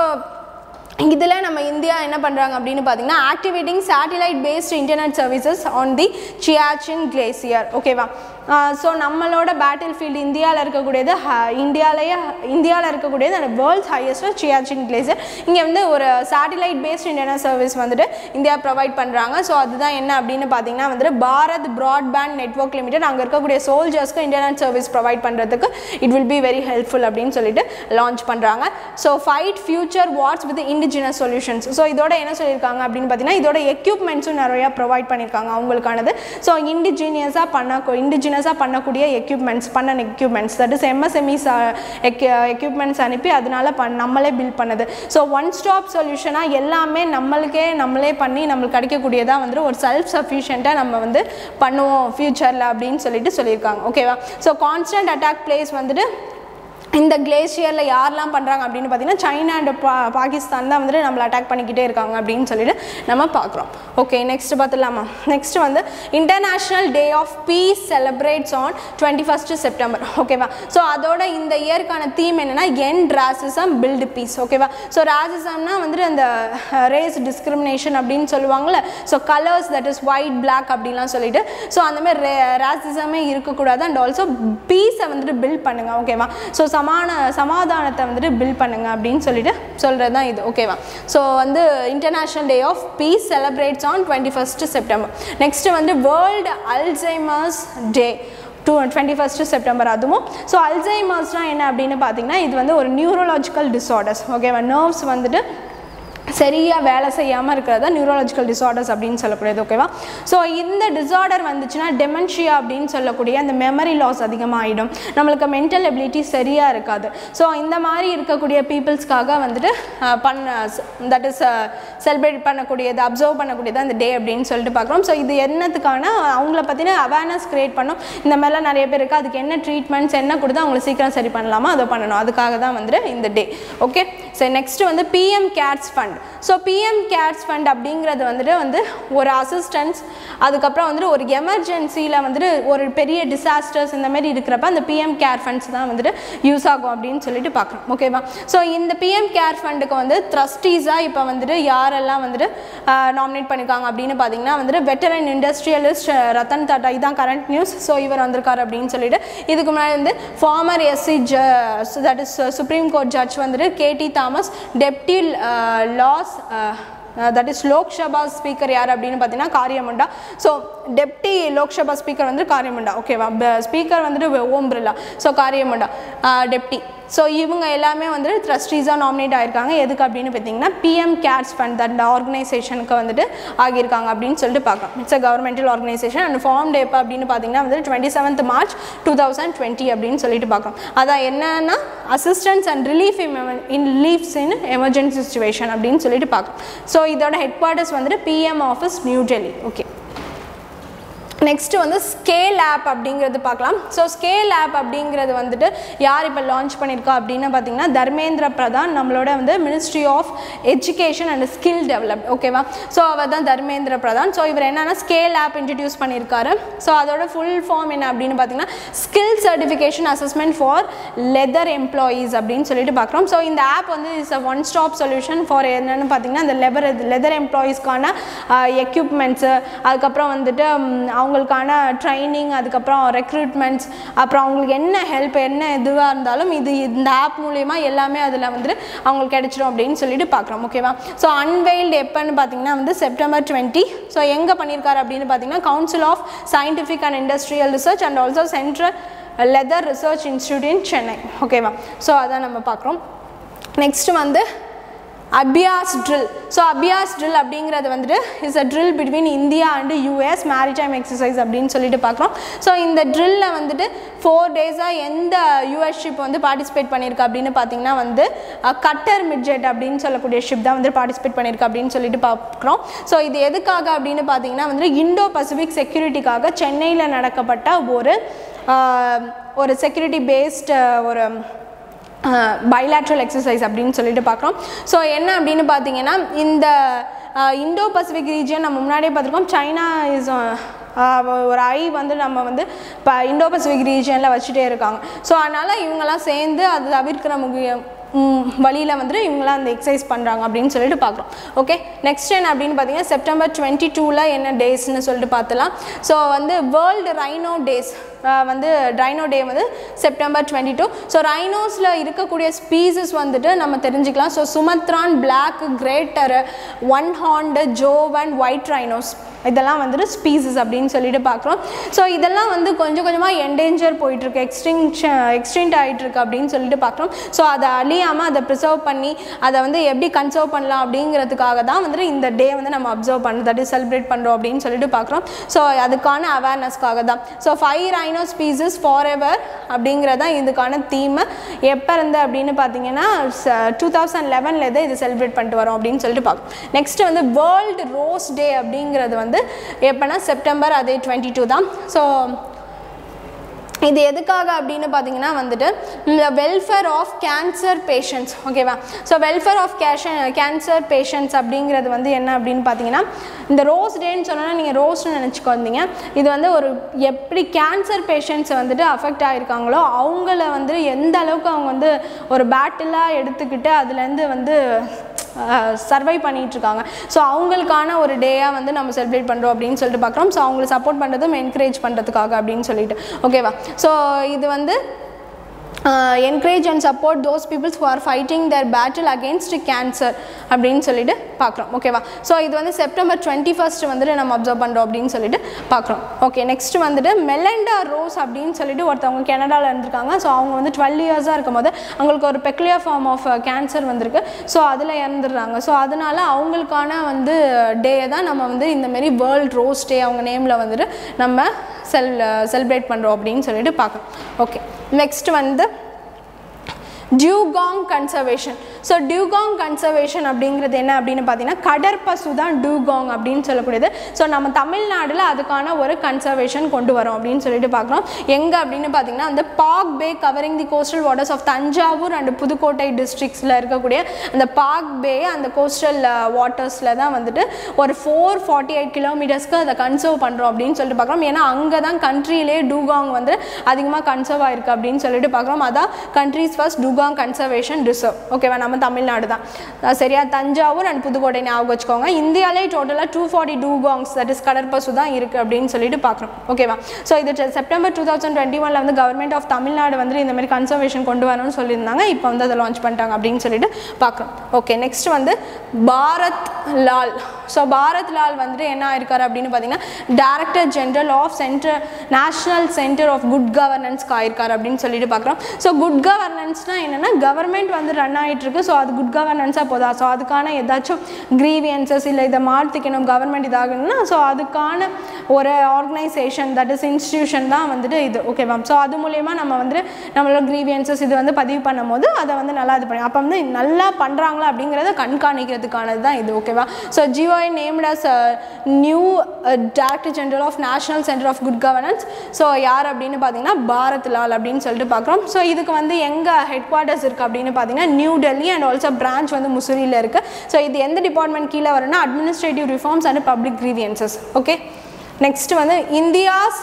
[SPEAKER 1] இதில் நம்ம இந்தியா என்ன பண்ணுறாங்க அப்படின்னு பார்த்தீங்கன்னா activating satellite based internet services on the Siachen glacier ஓகேவா ஸோ நம்மளோட பேட்டில் ஃபீல்டு இந்தியாவில் இருக்கக்கூடியது இந்தியாவிலேயே இந்தியாவில் இருக்கக்கூடியது அந்த வேர்ல்ட்ஸ் ஹையஸ்ட் சியாச்சின் கிளேசர் இங்கே வந்து ஒரு சேட்டிலைட் பேஸ்ட் இன்டர்நெட் சர்வீஸ் வந்துட்டு இந்தியா ப்ரொவைட் பண்ணுறாங்க ஸோ அதுதான் என்ன அப்படின்னு பார்த்தீங்கன்னா வந்துட்டு பாரத் ப்ராட்பேண்ட் நெட்ஒர்க் லிமிடெட் அங்கே இருக்கக்கூடிய சோல்ஜர்ஸ்க்கு இன்டர்நெட் சர்வீஸ் ப்ரொவைட் பண்ணுறதுக்கு it will be very helpful அப்படின்னு சொல்லிட்டு லான்ச் பண்ணுறாங்க so fight future wars with indigenous solutions so இதோட என்ன சொல்லியிருக்காங்க அப்படின்னு பார்த்தீங்கன்னா இதோட எக்யூப்மெண்ட்ஸும் நிறையா ப்ரொவைட் பண்ணியிருக்காங்க அவங்களுக்கானது ஸோ இண்டிஜினியஸாக பண்ண இண்டிஜினியஸாக பண்ணக்கூடிய எக்யூப்மெண்ட்ஸ் பண்ண equipments that is MSMEs equipments அனுப்பி அதனால பண் நம்மளே பில்ட் பண்ணது ஸோ ஒன் ஸ்டாப் சொல்யூஷனாக எல்லாமே நம்மளுக்கே நம்மளே பண்ணி நம்மளுக்கு கிடைக்கக்கூடியதாக வந்துட்டு ஒரு செல்ஃப் சஃபிஷியண்ட்டாக நம்ம வந்து பண்ணுவோம் ஃப்யூச்சரில் அப்படின்னு சொல்லிட்டு சொல்லியிருக்காங்க ஓகேவா ஸோ கான்ஸ்டன்ட் அட்டாக் பிளேஸ் வந்துட்டு இந்த கிளேஷியரில் யாரெல்லாம் பண்ணுறாங்க அப்படின்னு பார்த்தீங்கன்னா சைனா அண்ட் பா பாகிஸ்தான் தான் வந்துட்டு நம்மளை அட்டாக் பண்ணிக்கிட்டே இருக்காங்க அப்படின்னு சொல்லிட்டு நம்ம பார்க்குறோம் ஓகே நெக்ஸ்ட் பார்த்துலாமா நெக்ஸ்ட் வந்து international day of peace celebrates on twenty first September ஓகேவா ஸோ அதோட இந்த இயருக்கான தீம் என்னென்னா என் ராசிசம் பில்டு பீஸ் ஓகேவா ஸோ ராசிசம்னா வந்துட்டு அந்த ரேஸ் டிஸ்கிரிமினேஷன் அப்படின்னு சொல்லுவாங்கள்ல so colours that is white black அப்படின்லாம் சொல்லிட்டு ஸோ அந்த மாதிரி ரே ராசிசமே இருக்கக்கூடாது அண்ட் ஆல்சோ பீஸை வந்துட்டு பில்ட் பண்ணுங்க ஓகேவா ஸோ சமான சமாதானத்தை வந்துட்டு பில்ட் பண்ணுங்க அப்படின்னு சொல்லிட்டு சொல்கிறது தான் இது ஓகேவா ஸோ வந்து international day of peace celebrates on twenty first September next வந்து world Alzheimer's day to twenty first September அதுவும் ஸோ அல்சைமர்ஸ்னால் என்ன அப்படின்னு பார்த்தீங்கன்னா இது வந்து ஒரு நியூரலாஜிக்கல் டிஸார்டர்ஸ் ஓகேவா நர்வ்ஸ் வந்துட்டு சரியாக வேலை செய்யாமல் இருக்கிறதா நியூரலாஜிக்கல் டிஸார்டர்ஸ் அப்படின்னு சொல்லக்கூடியது ஓகேவா ஸோ இந்த டிஸார்டர் வந்துச்சுன்னா டெமென்ஷியா அப்படின்னு சொல்லக்கூடிய அந்த மெமரி லாஸ் அதிகமாகிடும் நம்மளுக்கு மென்டல் எபிலிட்டி சரியாக இருக்காது ஸோ இந்த மாதிரி இருக்கக்கூடிய பீப்புள்ஸ்க்காக வந்துட்டு அஹ், பண்ண தட் இஸ் செலிப்ரேட் பண்ணக்கூடியது அப்சர்வ் பண்ணக்கூடியது அந்த டே அப்படின்னு சொல்லிட்டு பார்க்குறோம் ஸோ இது என்னத்துக்கான அவங்கள பற்றின அவேர்னஸ் க்ரியேட் பண்ணும் இந்த மாதிரிலாம் நிறைய பேர் இருக்குது அதுக்கு என்ன ட்ரீட்மெண்ட்ஸ் என்ன கொடுத்து அவங்கள சீக்கிரம் சரி பண்ணலாமா அதை பண்ணணும் அதுக்காக தான் வந்துட்டு இந்த டே ஓகே சரி நெக்ஸ்ட் வந்து PM CARES fund so PM CARES fund அப்படிங்கிறது வந்துட்டு வந்து ஒரு அசிஸ்டன்ஸ் அதுக்கப்புறம் வந்துட்டு ஒரு எமர்ஜென்சியில் வந்துட்டு ஒரு பெரிய டிசாஸ்டர்ஸ் இந்த மாதிரி இருக்கிறப்ப அந்த பிஎம் கேர் ஃபண்ட்ஸ் தான் வந்துட்டு யூஸ் ஆகும் அப்படின்னு சொல்லிட்டு பார்க்குறோம் ஓகேவா ஸோ இந்த பிஎம் கேர் ஃபண்டுக்கு வந்து ட்ரஸ்டீஸாக இப்போ வந்துட்டு யாரெல்லாம் வந்துட்டு நாமினேட் பண்ணியிருக்காங்க அப்படின்னு பார்த்தீங்கன்னா வந்துட்டு வெட்டரன் இண்டஸ்ட்ரியலிஸ்ட் ரத்தன் டாட்டா இதான் கரண்ட் நியூஸ் ஸோ இவர் வந்திருக்காரு அப்படின்னு சொல்லிட்டு இதுக்கு முன்னாடி வந்து ஃபார்மர் எஸ்சி ஜ that is supreme court judge வந்துட்டு கேடி தாமஸ் டெப்டி லாஸ் தட் இஸ் லோக்சபா ஸ்பீக்கர் யார் அப்படின்னு பார்த்தீங்கன்னா Kariya Munda so deputy Lok Sabha speaker வந்து காரியமுண்டா ஓகேவா ஸ்பீக்கர் வந்துட்டு Om Birla so Kariya Munda deputy so இவங்க எல்லாமே வந்துட்டு ட்ரஸ்டீஸாக நாமினேட் ஆயிருக்காங்க எதுக்கு அப்படின்னு பார்த்தீங்கன்னா பிஎம் கேர்ஸ் ஃபண்ட் அந்த ஆர்கனைசேஷனுக்கு வந்துட்டு ஆகியிருக்காங்க அப்படின்னு சொல்லிட்டு பார்க்கலாம் it's a governmental organization and form day எப்போ அப்படின்னு பார்த்தீங்கன்னா வந்துட்டு twenty seventh March two thousand twenty அப்படின்னு சொல்லிட்டு பார்க்கலாம் அதான் என்னன்னா assistance and relief in reliefs in emergency situation அப்படின்னு சொல்லிட்டு பார்க்கலாம் ஸோ இதோட ஹெட் குவார்ட்டர்ஸ் வந்துட்டு PM office New Delhi okay next வந்து ஸ்கேல் ஆப் அப்படிங்கிறது பார்க்கலாம் ஸோ ஸ்கேல் ஆப் அப்படிங்கிறது வந்துட்டு யார் இப்போ லான்ச் பண்ணியிருக்கா அப்படின்னு பார்த்தீங்கன்னா தர்மேந்திர பிரதான் நம்மளோட வந்து ministry of education and skill develop ஓகேவா ஸோ அவர் தான் தர்மேந்திர பிரதான் ஸோ இவர் என்னன்னா ஸ்கேல் ஆப் இன்ட்ரடியூஸ் பண்ணியிருக்காரு ஸோ அதோட ஃபுல் ஃபார்ம் என்ன அப்படின்னு பார்த்தீங்கன்னா skill certification assessment for leather employees அப்படின்னு சொல்லிட்டு பார்க்குறோம் ஸோ இந்த ஆப் வந்து is a one stop solution for என்னென்னு பார்த்தீங்கன்னா இந்த லெபர் லெதர் எம்ப்ளாயீஸ்க்கான எக்யூப்மெண்ட்ஸு அதுக்கப்புறம் வந்துட்டு ம், அவங்களுக்கான ட்ரைனிங் அதுக்கப்புறம் ரெக்ரூட்மெண்ட்ஸ் அப்புறம் அவங்களுக்கு என்ன ஹெல்ப் என்ன இதுவாக இருந்தாலும் இது இந்த ஆப் மூலியமாக எல்லாமே அதில் வந்துட்டு அவங்களுக்கு கிடைச்சிடும் அப்படின்னு சொல்லிட்டு பார்க்குறோம் ஓகேவா ஸோ அன்வெயில்டு எப்போன்னு பார்த்தீங்கன்னா வந்து செப்டம்பர் டுவெண்ட்டி ஸோ எங்கே பண்ணியிருக்காரு அப்படின்னு பார்த்தீங்கன்னா council of scientific and industrial research and also central leather research institute in Chennai ஓகேவா ஸோ அதான் நம்ம பார்க்குறோம் நெக்ஸ்ட் வந்து Abhyas drill so Abhyas drill அப்படிங்கிறது வந்துட்டு is a drill between India and US maritime exercise அப்படின்னு சொல்லிட்டு பார்க்குறோம் ஸோ இந்த ட்ரில்ல வந்துட்டு ஃபோர் டேஸாக எந்த யூஎஸ் ஷிப் வந்து பார்ட்டிசிபேட் பண்ணியிருக்கு அப்படின்னு பார்த்தீங்கன்னா வந்து அஹ், கட்டர் மிட்ஜெட் அப்படின்னு சொல்லக்கூடிய ஷிப் தான் வந்து பார்ட்டிசிபேட் பண்ணியிருக்கு அப்படின்னு சொல்லிட்டு பார்க்குறோம் ஸோ இது எதுக்காக அப்படின்னு பார்த்தீங்கன்னா வந்து இண்டோ பசிபிக் செக்யூரிட்டிக்காக சென்னையில் நடக்கப்பட்ட ஒரு அஹ், ஒரு செக்யூரிட்டி பேஸ்ட் ஒரு பைலாட்ரல் எக்ஸசைஸ் அப்படின்னு சொல்லிட்டு பார்க்குறோம் ஸோ என்ன அப்படின்னு பார்த்தீங்கன்னா இந்த இந்தோ பசிபிக் ரீஜியன் நம்ம முன்னாடியே பார்த்துருக்கோம் சைனா இஸ் ஒரு ஐ வந்து நம்ம வந்து இப்போ இந்தோ பசிபிக் ரீஜியனில் வச்சுட்டே இருக்காங்க ஸோ அதனால் இவங்கெல்லாம் சேர்ந்து அது தவிர்க்கிற முக்கிய வழியில் வந்துட்டு இவங்களாம் அந்த எக்ஸசைஸ் பண்ணுறாங்க அப்படின்னு சொல்லிட்டு பார்க்குறோம் ஓகே நெக்ஸ்ட் என்ன அப்படின்னு பார்த்தீங்கன்னா செப்டம்பர் டுவெண்ட்டி டூவில் என்ன டேஸ்னு சொல்லிட்டு பார்த்துலாம் ஸோ வந்து வேர்ல்டு ரைனோ டேஸ் வந்து ரைனோ டே வந்து செப்டம்பர் டுவெண்ட்டி டூ ஸோ ரைனோஸில் இருக்கக்கூடிய ஸ்பீசஸ் வந்துட்டு நம்ம தெரிஞ்சுக்கலாம் so Sumatran black greater one horned Javan white rhinos இதெல்லாம் வந்துட்டு ஸ்பீசஸ் அப்படின்னு சொல்லிட்டு பார்க்குறோம் ஸோ இதெல்லாம் வந்து கொஞ்சம் கொஞ்சமாக என்டேஞ்சர் போயிட்டுருக்கு எக்ஸ்டிங்ஷன் எக்ஸ்டிங்ட் ஆகிட்டுருக்கு அப்படின்னு சொல்லிட்டு பார்க்குறோம் ஸோ அதை அழியாமல் அதை ப்ரிசர்வ் பண்ணி அதை வந்து எப்படி கன்சர்வ் பண்ணலாம் அப்படிங்கிறதுக்காக தான் வந்துட்டு இந்த டே வந்து நம்ம அப்சர்வ் பண்ணுறது தட் இஸ் செலிப்ரேட் பண்ணுறோம் அப்படின்னு சொல்லிட்டு பார்க்குறோம் ஸோ அதுக்கான அவேர்னஸ்க்காக தான் so five rhino species forever அப்படிங்கிறதான் இதுக்கான தீம் எப்போ இருந்து அப்படின்னு பார்த்தீங்கன்னா டூ தௌசண்ட் லெவனில் இது செலிப்ரேட் பண்ணிட்டு வரோம் அப்படின்னு சொல்லிட்டு பார்க்கணும் நெக்ஸ்ட் வந்து வேர்ல்டு ரோஸ் டே அப்படிங்கிறது வந்து எப்போனா செப்டம்பர் அதே டுவெண்ட்டி டூ தான் ஸோ இது எதுக்காக அப்படின்னு பார்த்தீங்கன்னா வந்துட்டு வெல்ஃபேர் ஆஃப் கேன்சர் பேஷண்ட்ஸ் ஓகேவா ஸோ வெல்ஃபேர் ஆஃப் கேஷன் கேன்சர் பேஷண்ட்ஸ் அப்படிங்கிறது வந்து என்ன அப்படின்னு பார்த்தீங்கன்னா இந்த ரோஸ் டேன்னு சொன்னால் நீங்கள் ரோஸ்னு நினச்சிக்கோ வந்தீங்க இது வந்து ஒரு எப்படி கேன்சர் பேஷண்ட்ஸை வந்துட்டு அஃபெக்ட் ஆகிருக்காங்களோ அவங்கள வந்து எந்த அளவுக்கு அவங்க வந்து ஒரு பேட்டிலாக எடுத்துக்கிட்டு அதுலேருந்து வந்து சர்வை பண்ணிகிட்ருக்காங்க ஸோ அவங்களுக்கான ஒரு டேயாக வந்து நம்ம செலிப்ரேட் பண்ணுறோம் அப்படின்னு சொல்லிட்டு பார்க்குறோம் ஸோ அவங்களை சப்போர்ட் பண்ணுறதும் என்கரேஜ் பண்ணுறதுக்காக அப்படின்னு சொல்லிட்டு ஓகேவா ஸோ இது வந்து encourage and support those peoples who are fighting their battle against cancer அப்படின்னு சொல்லிட்டு பார்க்குறோம் ஓகேவா ஸோ இது வந்து செப்டம்பர் டுவெண்ட்டி ஃபஸ்ட் வந்துட்டு நம்ம அப்சர்வ் பண்ணுறோம் அப்படின்னு சொல்லிட்டு பார்க்குறோம் ஓகே நெக்ஸ்ட் வந்துட்டு மெலண்டா ரோஸ் அப்படின்னு சொல்லிட்டு ஒருத்தவங்க கனடாவில் இருந்திருக்காங்க ஸோ அவங்க வந்து டுவெல் இயர்ஸாக இருக்கும் போது அவங்களுக்கு ஒரு பெக்லியர் ஃபார்ம் ஆஃப் கேன்சர் வந்திருக்கு ஸோ அதில் இறந்துடுறாங்க ஸோ அதனால அவங்களுக்கான வந்து டே தான் நம்ம வந்து இந்தமாரி வேர்ல்ட் ரோஸ் டே அவங்க நேமில் வந்துட்டு நம்ம செல் செலிப்ரேட் பண்ணுறோம் அப்படின்னு சொல்லிட்டு பார்க்குறோம் ஓகே நெக்ஸ்ட் வந்து dugong conservation so dugong conservation அப்படிங்கிறது என்ன அப்படின்னு பார்த்தீங்கன்னா கடற்பசு தான் டியூகாங் அப்படின்னு சொல்லக்கூடியது ஸோ நம்ம தமிழ்நாட்டில் அதுக்கான ஒரு கன்சர்வேஷன் கொண்டு வரோம் அப்படின்னு சொல்லிட்டு பார்க்குறோம் எங்கே அப்படின்னு பார்த்தீங்கன்னா அந்த Palk bay covering the coastal waters of Thanjavur and Pudukkottai டிஸ்ட்ரிக்ஸில் இருக்கக்கூடிய அந்த பாக் பே அந்த கோஸ்டல் வாட்டர்ஸில் தான் வந்துட்டு ஒரு ஃபோர் ஃபார்ட்டி எயிட் கிலோமீட்டர்ஸ்க்கு அதை கன்சர்வ் பண்ணுறோம் அப்படின்னு சொல்லிட்டு பார்க்குறோம் ஏன்னா அங்கே தான் கண்ட்ரியிலே டூகாங் வந்து அதிகமாக கன்சர்வ் ஆயிருக்கு அப்படின்னு சொல்லிட்டு பார்க்குறோம் அதான் countries first dugong conservation reserve ஓகேவா நம்ம தமிழ்நாடு தான் அஹ் சரியா தஞ்சாவூர் அண்ட் புதுக்கோட்டை ஞாபகம் வச்சுக்கோங்க இந்தியாவிலே டோட்டலாக two forty dugongs that is கடற்பசு தான் இருக்குது அப்படின்னு சொல்லிட்டு பார்க்குறோம் ஓகேவா ஸோ இது செ- செப்டம்பர் டூ தௌசண்ட் டுவெண்ட்டி ஒனில் வந்து கவர்மெண்ட் ஆஃப் தமிழ்நாடு வந்து இந்த மாதிரி கன்சர்வேஷன் கொண்டு வரணும்னு சொல்லியிருந்தாங்க இப்போ வந்து அதை லான்ச் பண்ணிட்டாங்க அப்படின்னு சொல்லிட்டு பார்க்குறோம் ஓகே நெக்ஸ்ட் வந்து பாரத் லால் ஸோ பாரத் லால் வந்துட்டு என்ன ஆயிருக்காரு அப்படின்னு பார்த்தீங்கன்னா director general of centre national centre of good கவர்னன்ஸ்க்கு ஆயிருக்காரு அப்படின்னு சொல்லிட்டு பார்க்குறோம் ஸோ குட் கவர்னன்ஸ்னால் என்னென்னா கவர்மெண்ட் வந்து ரன் ஆகிட்டு இருக்கு ஸோ அது குட் கவர்னன்ஸாக போதா ஸோ அதுக்கான ஏதாச்சும் கிரீவியன்சஸ் இல்லை இதை மாற்றிக்கணும் கவர்மெண்ட் இதாகணும்னா ஸோ அதுக்கான ஒரு ஆர்கனைசேஷன் தட் இஸ் இன்ஸ்டியூஷன் தான் வந்துட்டு இது ஓகேவா ஸோ அது மூலயமா நம்ம வந்து நம்மளோட கிரீவியன்சஸ் இது வந்து பதிவு பண்ணும்போது அதை வந்து நல்லா இது பண்ணி அப்போ வந்து நல்லா பண்ணுறாங்களா அப்படிங்கிறத கண்காணிக்கிறதுக்கானது தான் இது ஓகேவா so GOI named as new director general of national centre of good governance so யார் அப்படின்னு பார்த்தீங்கன்னா பாரத் லால் அப்படின்னு சொல்லிட்டு பார்க்குறோம் ஸோ இதுக்கு வந்து எங்கே ஹெட் குவார்ட்டர்ஸ் இருக்குது அப்படின்னு பார்த்தீங்கன்னா New Delhi and also branch வந்து முசூரியில் இருக்குது ஸோ இது எந்த டிபார்ட்மெண்ட் கீழே வரும்னா administrative reforms and public grievances okay next வந்து India's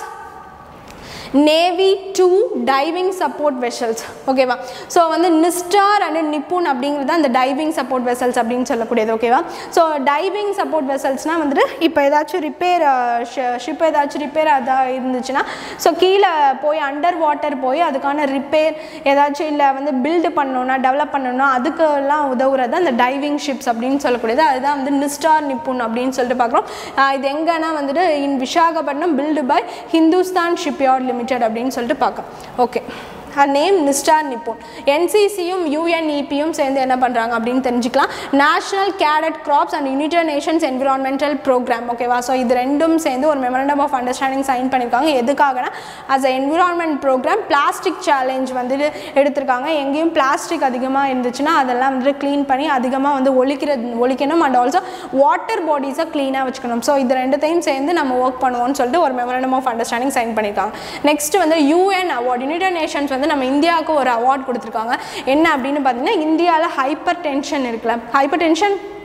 [SPEAKER 1] navy two diving support vessels ஓகேவா ஸோ வந்து நிஸ்டார் அண்ட் நிப்புன் அப்படிங்கிறது அந்த டைவிங் சப்போர்ட் வெசல்ஸ் அப்படின்னு சொல்லக்கூடியது ஓகேவா ஸோ டைவிங் சப்போர்ட் வெசல்ஸ்னால் வந்துட்டு இப்போ ஏதாச்சும் ரிப்பேர் ஷிப் ஏதாச்சும் ரிப்பேர் அதாக இருந்துச்சுன்னா ஸோ கீழே போய் அண்டர் வாட்டர் போய் அதுக்கான ரிப்பேர் ஏதாச்சும் இல்லை வந்து பில்டு பண்ணணும்னா டெவலப் பண்ணணும்னா அதுக்கெல்லாம் உதவுறது அந்த டைவிங் ஷிப்ஸ் அப்படின்னு சொல்லக்கூடியது அதுதான் வந்து நிஸ்டார் நிப்புன் அப்படின்னு சொல்லிட்டு பார்க்குறோம் ஆஹ் இது எங்கன்னா வந்துட்டு in Visakhapatnam built by Hindustan shipyard limited அப்படின்னு சொல்லிட்டு பார்க்கலாம் ஓகே நேம் நிஸ்டார் நிப்போன் என்சிசியும் யூஎன்இபியும் சேர்ந்து என்ன பண்ணுறாங்க அப்படின்னு தெரிஞ்சுக்கலாம் national cadet corps and united nations environmental programme ஓகேவா ஸோ இது ரெண்டும் சேர்ந்து ஒரு மெமரண்டம் ஆஃப் அண்டர்ஸ்டாண்டிங் சைன் பண்ணியிருக்காங்க எதுக்காகனா as a environment programme plastic challenge வந்துட்டு எடுத்திருக்காங்க எங்கேயும் பிளாஸ்டிக் அதிகமாக இருந்துச்சுன்னா அதெல்லாம் வந்துட்டு க்ளீன் பண்ணி அதிகமாக வந்து ஒழிக்கிறது ஒழிக்கணும் அண்ட் ஆல்சோ வாட்டர் பாடிஸை க்ளீனாக வச்சுக்கணும் ஸோ இது ரெண்டுத்தையும் சேர்ந்து நம்ம ஒர்க் பண்ணுவோம்னு சொல்லிட்டு ஒரு மெமரண்டம் ஆஃப் அண்டர்ஸ்டாண்டிங் சைன் பண்ணியிருக்காங்க நெக்ஸ்ட் வந்து யூஎன் அவார்ட் யுனைடெட் நேஷன்ஸ் வந்து நம்ம இந்தியாவுக்கு ஒரு அவார்ட் கொடுத்துருக்காங்க என்ன அப்படின்னு பார்த்தீங்கன்னா இந்தியாவில் ஹைப்பர் டென்ஷன் இருக்குல்ல ஹைப்பர் டென்ஷன்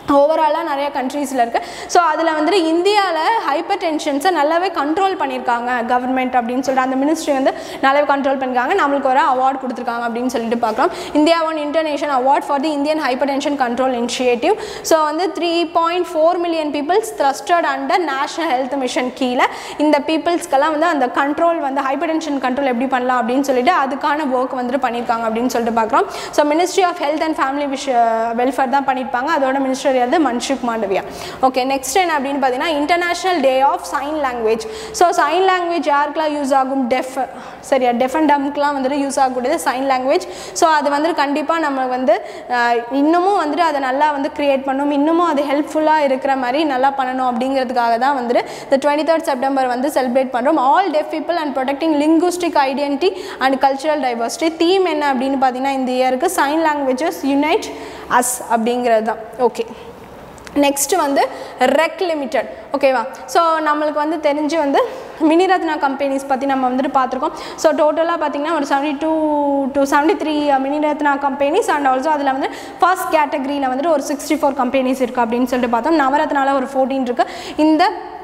[SPEAKER 1] ஓவராலாக நிறைய கண்ட்ரீஸில் இருக்குது ஸோ அதில் வந்துட்டு இந்தியாவில் ஹைப்பர் டென்ஷன்ஸை நல்லாவே கண்ட்ரோல் பண்ணியிருக்காங்க கவர்மெண்ட் அப்படின்னு சொல்லிட்டு அந்த மினிஸ்ட்ரி வந்து நல்லாவே கண்ட்ரோல் பண்ணியிருக்காங்க நம்மளுக்கு ஒரு அவார்ட் கொடுத்துருக்காங்க அப்படின்னு சொல்லிட்டு பார்க்கலாம் India one international award for the Indian hypertension control initiative so வந்து three point four million peoples trusted under national health mission கீழே இந்த பீப்புள்ஸ்க்கெல்லாம் வந்து அந்த கண்ட்ரோல் வந்து ஹைப்பர் டென்ஷன் கண்ட்ரோல் எப்படி பண்ணலாம் அப்படின்னு சொல்லிட்டு அதுக்கான ஒர்க் வந்துட்டு பண்ணியிருக்காங்க அப்படின்னு சொல்லிட்டு பார்க்குறோம் so ministry of health and family விஷ வெல்ஃபேர் தான் பண்ணியிருப்பாங்க அதோட மினிஸ்டர் வந்து மன்சுக் மாண்டவியா ஓகே நெக்ஸ்ட் என்ன அப்படின்னு பார்த்தீங்கன்னா international day of sign language so sign language யாருக்கெல்லாம் யூஸ் ஆகும் டெஃப் சரியா டெஃப் அண்ட் டம்க்குலாம் வந்துட்டு யூஸ் ஆகக்கூடியது சைன் லாங்குவேஜ் ஸோ அது வந்துட்டு கண்டிப்பாக நம்ம வந்து அஹ், இன்னமும் வந்துட்டு அதை நல்லா வந்து க்ரியேட் பண்ணணும் இன்னமும் அது ஹெல்ப்ஃபுல்லாக இருக்கிற மாதிரி நல்லா பண்ணணும் அப்படிங்கிறதுக்காக தான் வந்துட்டு இந்த டுவெண்ட்டி தேர்ட் செப்டம்பர் வந்து செலிப்ரேட் பண்ணுறோம் all deaf people and protecting linguistic identity and cultural diversity theme என்ன அப்படின்னு பார்த்தீங்கன்னா இந்த இயருக்கு சைன் லாங்குவேஜஸ் யுனைட் அஸ் அப்படிங்கிறது தான் ஓகே நெக்ஸ்ட் வந்து ரெக் லிமிடெட் ஓகேவா ஸோ நம்மளுக்கு வந்து தெரிஞ்சு வந்து மினிரத்னா கம்பெனிஸ் பற்றி நம்ம வந்துட்டு பார்த்துருக்கோம் ஸோ டோட்டலாக பார்த்தீங்கன்னா ஒரு seventy two to seventy three Miniratna companies and also அதில் வந்து ஃபர்ஸ்ட் கேட்டகரியில் வந்துட்டு ஒரு சிக்ஸ்டி ஃபோர் கம்பெனிஸ் இருக்குது அப்படின்னு சொல்லிட்டு பார்த்தோம் நவரத்னால ஒரு ஃபோர்டீன் இருக்குது இந்த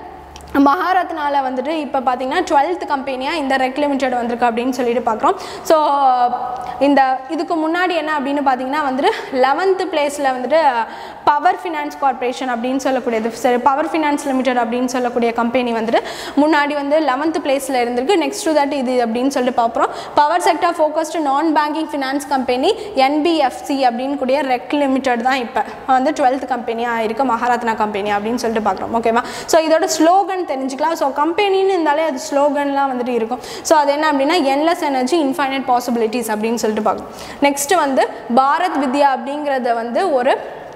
[SPEAKER 1] மகாரத்னால வந்துட்டு இப்போ பார்த்தீங்கன்னா டுவெல்த் கம்பெனியாக இந்த ரெக் லிமிடெட் வந்திருக்கு அப்படின்னு சொல்லிட்டு பார்க்குறோம் ஸோ இந்த இதுக்கு முன்னாடி என்ன அப்படின்னு பார்த்தீங்கன்னா வந்துட்டு லெவன்த்து பிளேஸில் வந்துட்டு பவர் ஃபினான்ஸ் கார்ப்பரேஷன் அப்படின்னு சொல்லக்கூடியது சரி பவர் ஃபினான்ஸ் லிமிடெட் அப்படின்னு சொல்லக்கூடிய கம்பெனி வந்துட்டு முன்னாடி வந்து லெவன்த்து பிளேஸில் இருந்திருக்கு நெக்ஸ்ட் டு தட் இது அப்படின்னு சொல்லிட்டு பார்க்குறோம் power sector focused non banking finance company NBFC அப்படின்னு கூடிய ரெக் லிமிடெட் தான் இப்போ வந்து டுவெல்த் கம்பெனியாக இருக்குது மகாரத்னா கம்பெனி அப்படின்னு சொல்லிட்டு பார்க்குறோம் ஓகேவா ஸோ இதோட ஸ்லோகன் தெரிஞ்சுக்கலாம் ஸோ கம்பெனின்னு இருந்தாலே அது ஸ்லோகன்லாம் வந்துட்டு இருக்கும் ஸோ அது என்ன அப்படின்னா என்லெஸ் எனர்ஜி இன்ஃபைனைட் பாசிபிலிட்டிஸ் அப்படின்னு சொல்லிட்டு பார்க்கணும் நெக்ஸ்ட் வந்து பாரத் வித்யா அப்படிங்கிறத வந்து ஒரு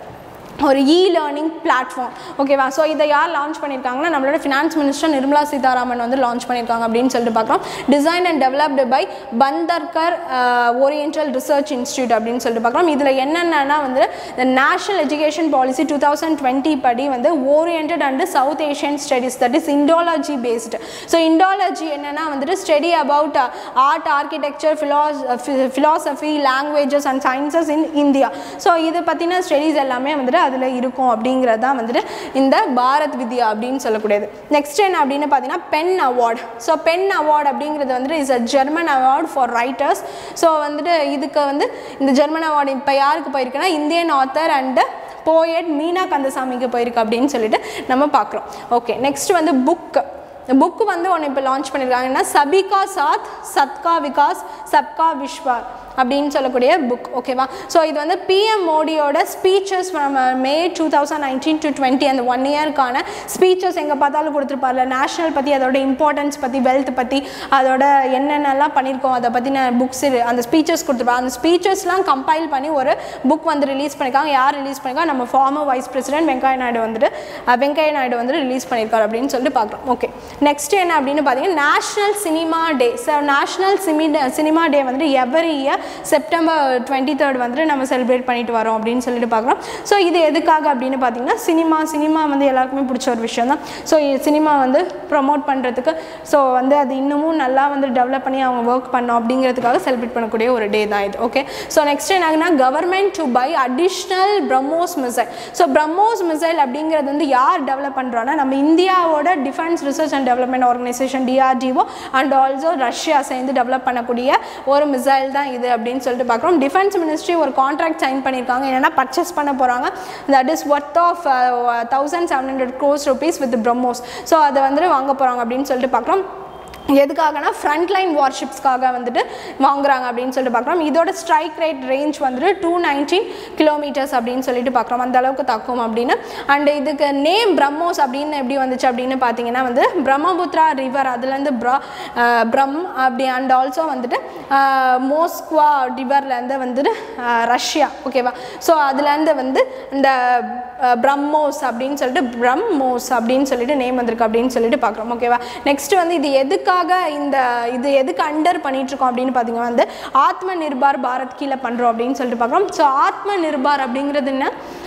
[SPEAKER 1] ஒரு இ லேர்னிங் பிளாட்ஃபார்ம் ஓகேவா ஸோ இதை யார் லான்ச் பண்ணியிருக்காங்கன்னா நம்மளோட ஃபினான்ஸ் மினிஸ்டர் நிர்மலா சீதாராமன் வந்து லான்ச் பண்ணியிருக்காங்க அப்படின்னு சொல்லிட்டு பார்க்குறோம் design and developed by Bhandarkar oriental research institute அப்படின்னு சொல்லிட்டு பார்க்குறோம் இதில் என்னென்னா வந்து இந்த national education policy two thousand twenty படி வந்து orient and south Asian studies that is Indology based so Indology என்னென்னா வந்துட்டு ஸ்டடி அபவுட் ஆர்ட் ஆர்கிடெக்சர் ஃபிலாஸ் philosophy languages and sciences in India so இதை பற்றின ஸ்டடீஸ் எல்லாமே வந்துட்டு அதில் இருக்கும் அப்படிங்கிறது தான் வந்துட்டு இந்த பாரத் வித்யா அப்படின்னு சொல்லக்கூடியது நெக்ஸ்ட் என்ன அப்படின்னு பார்த்தீங்கன்னா PEN award so PEN award அப்படிங்கிறது வந்துட்டு is a German award for writers so வந்துட்டு இதுக்கு வந்து இந்த ஜெர்மன் அவார்டு இப்போ யாருக்கு போயிருக்குன்னா Indian author and poet Meena கந்தசாமிக்கு போயிருக்கு அப்படின்னு சொல்லிட்டு நம்ம பார்க்குறோம் ஓகே நெக்ஸ்ட் வந்து புக் புக்கு வந்து ஒன்று இப்போ லான்ச் பண்ணியிருக்காங்கன்னா சபிகா சாத் சத்கா விகாஸ் சப்கா விஸ்வார் அப்படின்னு சொல்லக்கூடிய புக் ஓகேவா ஸோ இது வந்து பிஎம் மோடியோட speeches from May two thousand nineteen to twenty அந்த ஒன் இயர்க்கான ஸ்பீச்சஸ் எங்கே பார்த்தாலும் கொடுத்துருப்பார்ல நேஷனல் பற்றி அதோட இம்பார்ட்டன்ஸ் பற்றி வெல்த் பற்றி அதோட என்னென்னலாம் பண்ணியிருக்கோம் அதை பற்றின புக்ஸ் அந்த ஸ்பீச்சஸ் கொடுத்துருப்பாங்க அந்த ஸ்பீச்சஸ்லாம் கம்பைல் பண்ணி ஒரு புக் வந்து ரிலீஸ் பண்ணியிருக்காங்க யார் ரிலீஸ் பண்ணியிருக்காங்க நம்ம former vice president Venkaiah Naidu வந்துட்டு அஹ், வெங்கையா நாயுடு வந்து ரிலீஸ் பண்ணியிருக்காரு அப்படின்னு சொல்லிட்டு பார்க்குறோம் ஓகே நெக்ஸ்ட் என்ன அப்படின்னு பார்த்தீங்கன்னா national cinema day so national சிமி சினிமா டே வந்துட்டு every year September twenty third வந்துட்டு நம்ம செலிப்ரேட் பண்ணிட்டு வரோம் அப்படின்னு சொல்லிட்டு பார்க்குறோம் ஸோ இது எதுக்காக அப்படின்னு பார்த்தீங்கன்னா சினிமா சினிமா வந்து எல்லாருக்குமே பிடிச்ச ஒரு விஷயம் தான் ஸோ சினிமா வந்து ப்ரமோட் பண்ணுறதுக்கு ஸோ வந்து அது இன்னமும் நல்லா வந்து டெவலப் பண்ணி அவங்க ஒர்க் பண்ணோம் அப்படிங்கிறதுக்காக செலிப்ரேட் பண்ணக்கூடிய ஒரு டே தான் இது ஓகே ஸோ நெக்ஸ்ட் என்னாகுன்னா government to buy additional BrahMos missile so BrahMos missile அப்படிங்கிறது வந்து யார் டெவலப் பண்ணுறோன்னா நம்ம இந்தியாவோட defence research and development organisation DRDO and also Russia சேர்ந்து டெவலப் பண்ணக்கூடிய ஒரு மிசைல் தான் இது அப்படின்னு சொல்லிட்டு பார்க்குறோம் டிஃபென்ஸ் மினிஸ்ட்ரி ஒரு கான்ட்ராக்ட் சைன் பண்ணியிருக்காங்க என்னென்னா பர்ச்சேஸ் பண்ண போகிறாங்க that is worth of thousand seven hundred crores rupees with BrahMos so அதை வந்துட்டு வாங்க போகிறாங்க அப்படின்னு சொல்லிட்டு பார்க்குறோம் எதுக்காகனா ஃப்ரண்ட்லைன் வார்ஷிப்ஸ்க்காக வந்துட்டு வாங்குறாங்க அப்படின்னு சொல்லிட்டு பார்க்குறோம் இதோட ஸ்ட்ரைக் ரேட் ரேஞ்ச் வந்துட்டு டூ நைன்டீன் கிலோமீட்டர்ஸ் அப்படின்னு சொல்லிட்டு பார்க்குறோம் அந்த அளவுக்கு தாக்கும் அப்படின்னு அண்ட் இதுக்கு நேம் பிரம்மோஸ் அப்படின்னு எப்படி வந்துச்சு அப்படின்னு பார்த்தீங்கன்னா வந்து பிரம்மபுத்ரா ரிவர் அதுலேருந்து ப்ரா அஹ், பிரம் அப்படி அண்ட் ஆல்சோ வந்துட்டு அஹ், மோஸ்க்வா ரிவர்லேருந்து வந்துட்டு அஹ், ரஷ்யா ஓகேவா ஸோ அதுலேருந்து வந்து இந்த அஹ், பிரம்மோஸ் அப்படின்னு சொல்லிட்டு பிரம்மோஸ் அப்படின்னு சொல்லிட்டு நேம் வந்திருக்கு அப்படின்னு சொல்லிட்டு பார்க்குறோம் ஓகேவா நெக்ஸ்ட் வந்து இது எதுக்காக இந்த இது எதுக்கு அண்டர் பண்ணிட்டு இருக்கோம் அப்படின்னு பார்த்தீங்கன்னா வந்து ஆத்ம நிர்பார் பாரத் கீழே பண்ணுறோம் அப்படின்னு சொல்லிட்டு பார்க்குறோம் ஸோ ஆத்ம நிர்பார் அப்படிங்கிறது என்ன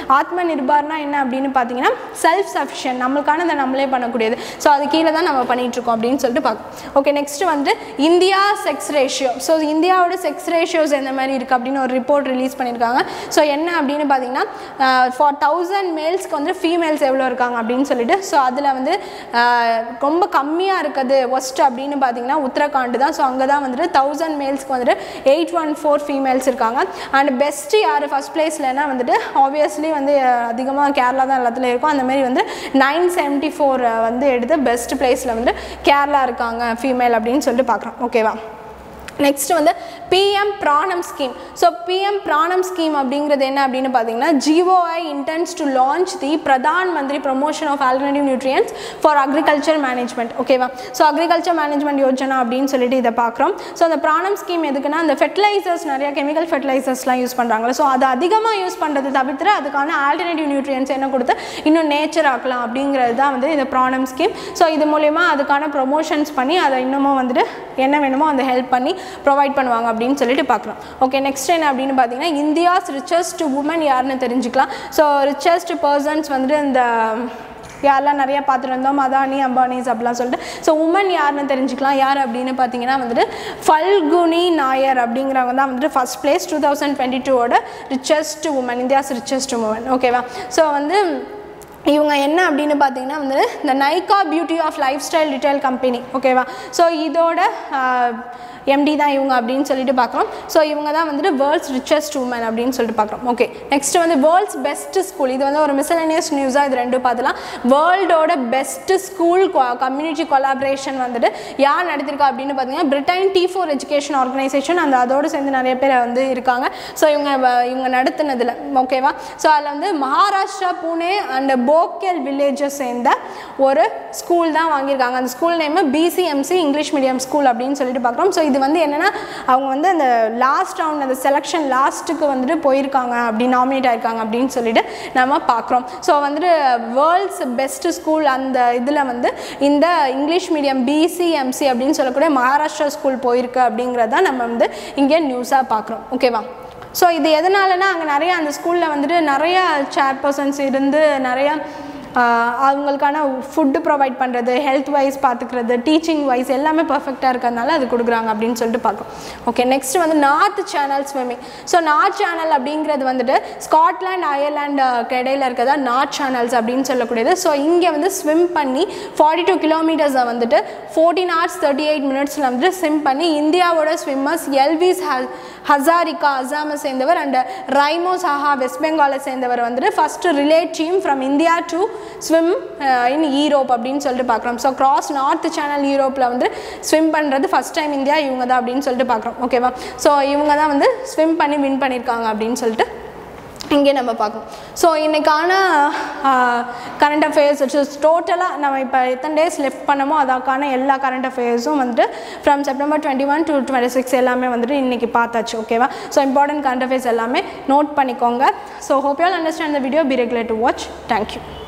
[SPEAKER 1] ஆத்ம நிர்பார்னா என்ன அப்படின்னு பார்த்தீங்கன்னா செல்ஃப் சஃபிஷியன்ட் நம்மளுக்கானதை நம்மளே பண்ணக்கூடியது ஸோ அது கீழே தான் நம்ம பண்ணிட்டு இருக்கோம் அப்படின்னு சொல்லிட்டு பார்க்கணும் ஓகே நெக்ஸ்ட் வந்து இந்தியா செக்ஸ் ரேஷியோ ஸோ இந்தியாவோட செக்ஸ் ரேஷியோஸ் எந்த மாதிரி இருக்குது அப்படின்னு ஒரு ரிப்போர்ட் ரிலீஸ் பண்ணியிருக்காங்க ஸோ என்ன அப்படின்னு பார்த்தீங்கன்னா ஃபார் தௌசண்ட் மேல்ஸ்க்கு வந்து ஃபீமேல்ஸ் எவ்வளோ இருக்காங்க அப்படின்னு சொல்லிட்டு ஸோ அதில் வந்து ஆஹ், ரொம்ப கம்மியாக இருக்குது ஒஸ்ட் அப்படின்னு பார்த்தீங்கன்னா உத்தரகாண்ட் தான் ஸோ அங்கே தான் வந்துட்டு தௌசண்ட் மேல்ஸ்க்கு வந்துட்டு எயிட் ஒன் ஃபோர் ஃபீமேல்ஸ் இருக்காங்க அண்ட் பெஸ்ட்டு யார் ஃபஸ்ட் பிளேஸ்லனா வந்துட்டு ஆப்வியஸ்லி வந்து அதிகமாக கேரளா தான் எல்லாத்துலேயும் இருக்கும் அந்த மாதிரி வந்து நைன் செவன்ட்டி ஃபோர் வந்து எடுத்து பெஸ்ட் பிளேஸில் வந்து கேரளா இருக்காங்க ஃபீமேல் அப்படின்னு சொல்லிட்டு பார்க்குறோம் ஓகேவா நெக்ஸ்ட் வந்து PM PRANAM scheme so PM PRANAM scheme அப்படிங்கிறது என்ன அப்படின்னு பார்த்தீங்கன்னா GOI intends to launch the Pradhan Mantri promotion of alternative nutrients for agriculture management ஓகேவா ஸோ அக்ரிகல்ச்சர் மேனேஜ்மெண்ட் யோஜனா அப்படின்னு சொல்லிட்டு இதை பார்க்குறோம் ஸோ அந்த பிராணம் ஸ்கீம் எதுக்குன்னா அந்த ஃபெர்டிலைசர்ஸ் நிறைய கெமிக்கல் ஃபெர்டிலைசர்ஸ்லாம் யூஸ் பண்ணுறாங்களா ஸோ அதை அதிகமாக யூஸ் பண்ணுறது தவிர்த்து அதுக்கான ஆல்டர்னேட்டிவ் நியூட்ரியன்ஸ் என்ன கொடுத்து இன்னும் நேச்சர் ஆக்கலாம் அப்படிங்கிறது தான் வந்து இந்த ப்ராணம் ஸ்கீம் ஸோ இது மூலயமா அதுக்கான ப்ரொமோஷன்ஸ் பண்ணி அதை இன்னமும் வந்துட்டு என்ன வேணுமோ அந்த ஹெல்ப் பண்ணி ப்ரொவைட் பண்ணுவாங்க அப்படின்னு சொல்லிட்டு பார்க்குறோம் ஓகே நெக்ஸ்ட் என்ன அப்படின்னு பார்த்தீங்கன்னா இந்தியாஸ் ரிச்சஸ்ட் உமன் யாருன்னு தெரிஞ்சுக்கலாம் ஸோ ரிச்சஸ்ட் பர்சன்ஸ் வந்துட்டு இந்த யாரெல்லாம் நிறைய பார்த்துட்டு இருந்தோம் அதானி அம்பானிஸ் அப்படிலாம் சொல்லிட்டு ஸோ உமன் யாருன்னு தெரிஞ்சுக்கலாம் யார் அப்படின்னு பார்த்தீங்கன்னா வந்துட்டு ஃபல்குனி நாயர் அப்படிங்கிறவங்க தான் வந்துட்டு first place two thousand twenty டூவோட richest woman India's richest woman ஓகேவா ஸோ வந்து இவங்க என்ன அப்படின்னு பார்த்தீங்கன்னா வந்து இந்த Nykaa beauty of lifestyle retail company ஓகேவா ஸோ இதோட எம்டி தான் இவங்க அப்படின்னு சொல்லிட்டு பார்க்குறோம் ஸோ இவங்க தான் வந்துட்டு வேர்ல்ட்ஸ் ரிச்சஸ்ட் உமன் அப்படின்னு சொல்லிட்டு பார்க்குறோம் ஓகே நெக்ஸ்ட் வந்து வேர்ல்ட்ஸ் பெஸ்ட் ஸ்கூல் இது வந்து ஒரு மிசலனியஸ் நியூஸாக இது ரெண்டும் பார்த்துலாம் வேர்ல்டோட பெஸ்ட் ஸ்கூல் கம்யூனிட்டி கொலாபரேஷன் வந்துட்டு யார் நடத்திருக்கா அப்படின்னு பார்த்தீங்கன்னா Britain T four education organisation அந்த அதோடு சேர்ந்து நிறைய பேர் வந்து இருக்காங்க ஸோ இவங்க வ- இவங்க நடத்துனதில் ஓகேவா ஸோ அதில் வந்து மகாராஷ்டிரா புனே அண்ட் போக்கேல் வில்லேஜை சேர்ந்த ஒரு ஸ்கூல் தான் வாங்கியிருக்காங்க அந்த school name PCMC English medium school அப்படின்னு சொல்லிட்டு பார்க்குறோம் ஸோ இது வந்து என்னென்னா அவங்க வந்து அந்த லாஸ்ட் ரவுண்ட் அந்த செலெக்ஷன் லாஸ்ட்டுக்கு வந்துட்டு போயிருக்காங்க அப்படி நாமினேட் ஆயிருக்காங்க அப்படின்னு சொல்லிட்டு நம்ம பார்க்குறோம் ஸோ வந்துட்டு வேர்ல்ட்ஸ் பெஸ்ட் ஸ்கூல் அந்த இதில் வந்து இந்த இங்கிலீஷ் மீடியம் பிசிஎம்சி அப்படின்னு சொல்லக்கூடிய மகாராஷ்டிரா ஸ்கூல் போயிருக்கு அப்படிங்கிறத நம்ம வந்து இங்கே நியூஸாக பார்க்குறோம் ஓகேவா ஸோ இது எதனாலனா அங்கே நிறைய அந்த ஸ்கூலில் வந்துட்டு நிறைய சேர்பர்சன்ஸ் இருந்து நிறைய ஆஹ், அவங்களுக்கான ஃபுட்டு ப்ரொவைட் பண்ணுறது ஹெல்த் வைஸ் பார்த்துக்கிறது டீச்சிங் வைஸ் எல்லாமே பர்ஃபெக்டாக இருக்கிறதுனால அது கொடுக்குறாங்க அப்படின்னு சொல்லிட்டு பார்க்கும் ஓகே நெக்ஸ்ட் வந்து north channel swimming so north channel அப்படிங்கிறது வந்துட்டு ஸ்காட்லாண்ட் அயர்லாண்டு இடையில இருக்கிறதா நார்த் சேனல்ஸ் அப்படின்னு சொல்லக்கூடியது ஸோ இங்கே வந்து ஸ்விம் பண்ணி ஃபார்ட்டி டூ கிலோமீட்டர்ஸை வந்துட்டு ஃபோர்டீன் ஹவர்ஸ் தேர்ட்டி எயிட் மினிட்ஸில் வந்துட்டு ஸ்விம் பண்ணி இந்தியாவோட ஸ்விம்மர்ஸ் எல்விஸ் ஹ ஹசாரிகா அசாமை சேர்ந்தவர் அண்ட் ரைமோ சாஹா வெஸ்ட் பெங்காலை சேர்ந்தவர் வந்துட்டு first relay team from India to swim in Europe அப்படின்னு சொல்லிட்டு பார்க்குறோம் ஸோ கிராஸ் நார்த் சேனல் யூரோப்பில் வந்து ஸ்விம் பண்ணுறது ஃபஸ்ட் டைம் இந்தியா இவங்க தான் அப்படின்னு சொல்லிட்டு பார்க்குறோம் ஓகேவா ஸோ இவங்க தான் வந்து ஸ்விம் பண்ணி வின் பண்ணியிருக்காங்க அப்படின்னு சொல்லிட்டு இங்கே நம்ம பார்க்கணும் ஸோ இன்றைக்கான கரண்ட் அஃபேர்ஸ் டோட்டலாக நம்ம இப்போ எத்தனை டேஸ் லெஃப்ட் பண்ணமோ அதற்கான எல்லா கரண்ட் அஃபேர்ஸும் வந்துட்டு from September twenty one to twenty six எல்லாமே வந்துட்டு இன்றைக்கி பார்த்தாச்சு ஓகேவா ஸோ இம்பார்ட்டன்ட் கரண்ட் அஃபேர்ஸ் எல்லாமே நோட் பண்ணிக்கோங்க so hope you all understand the video be regulate to watch thank you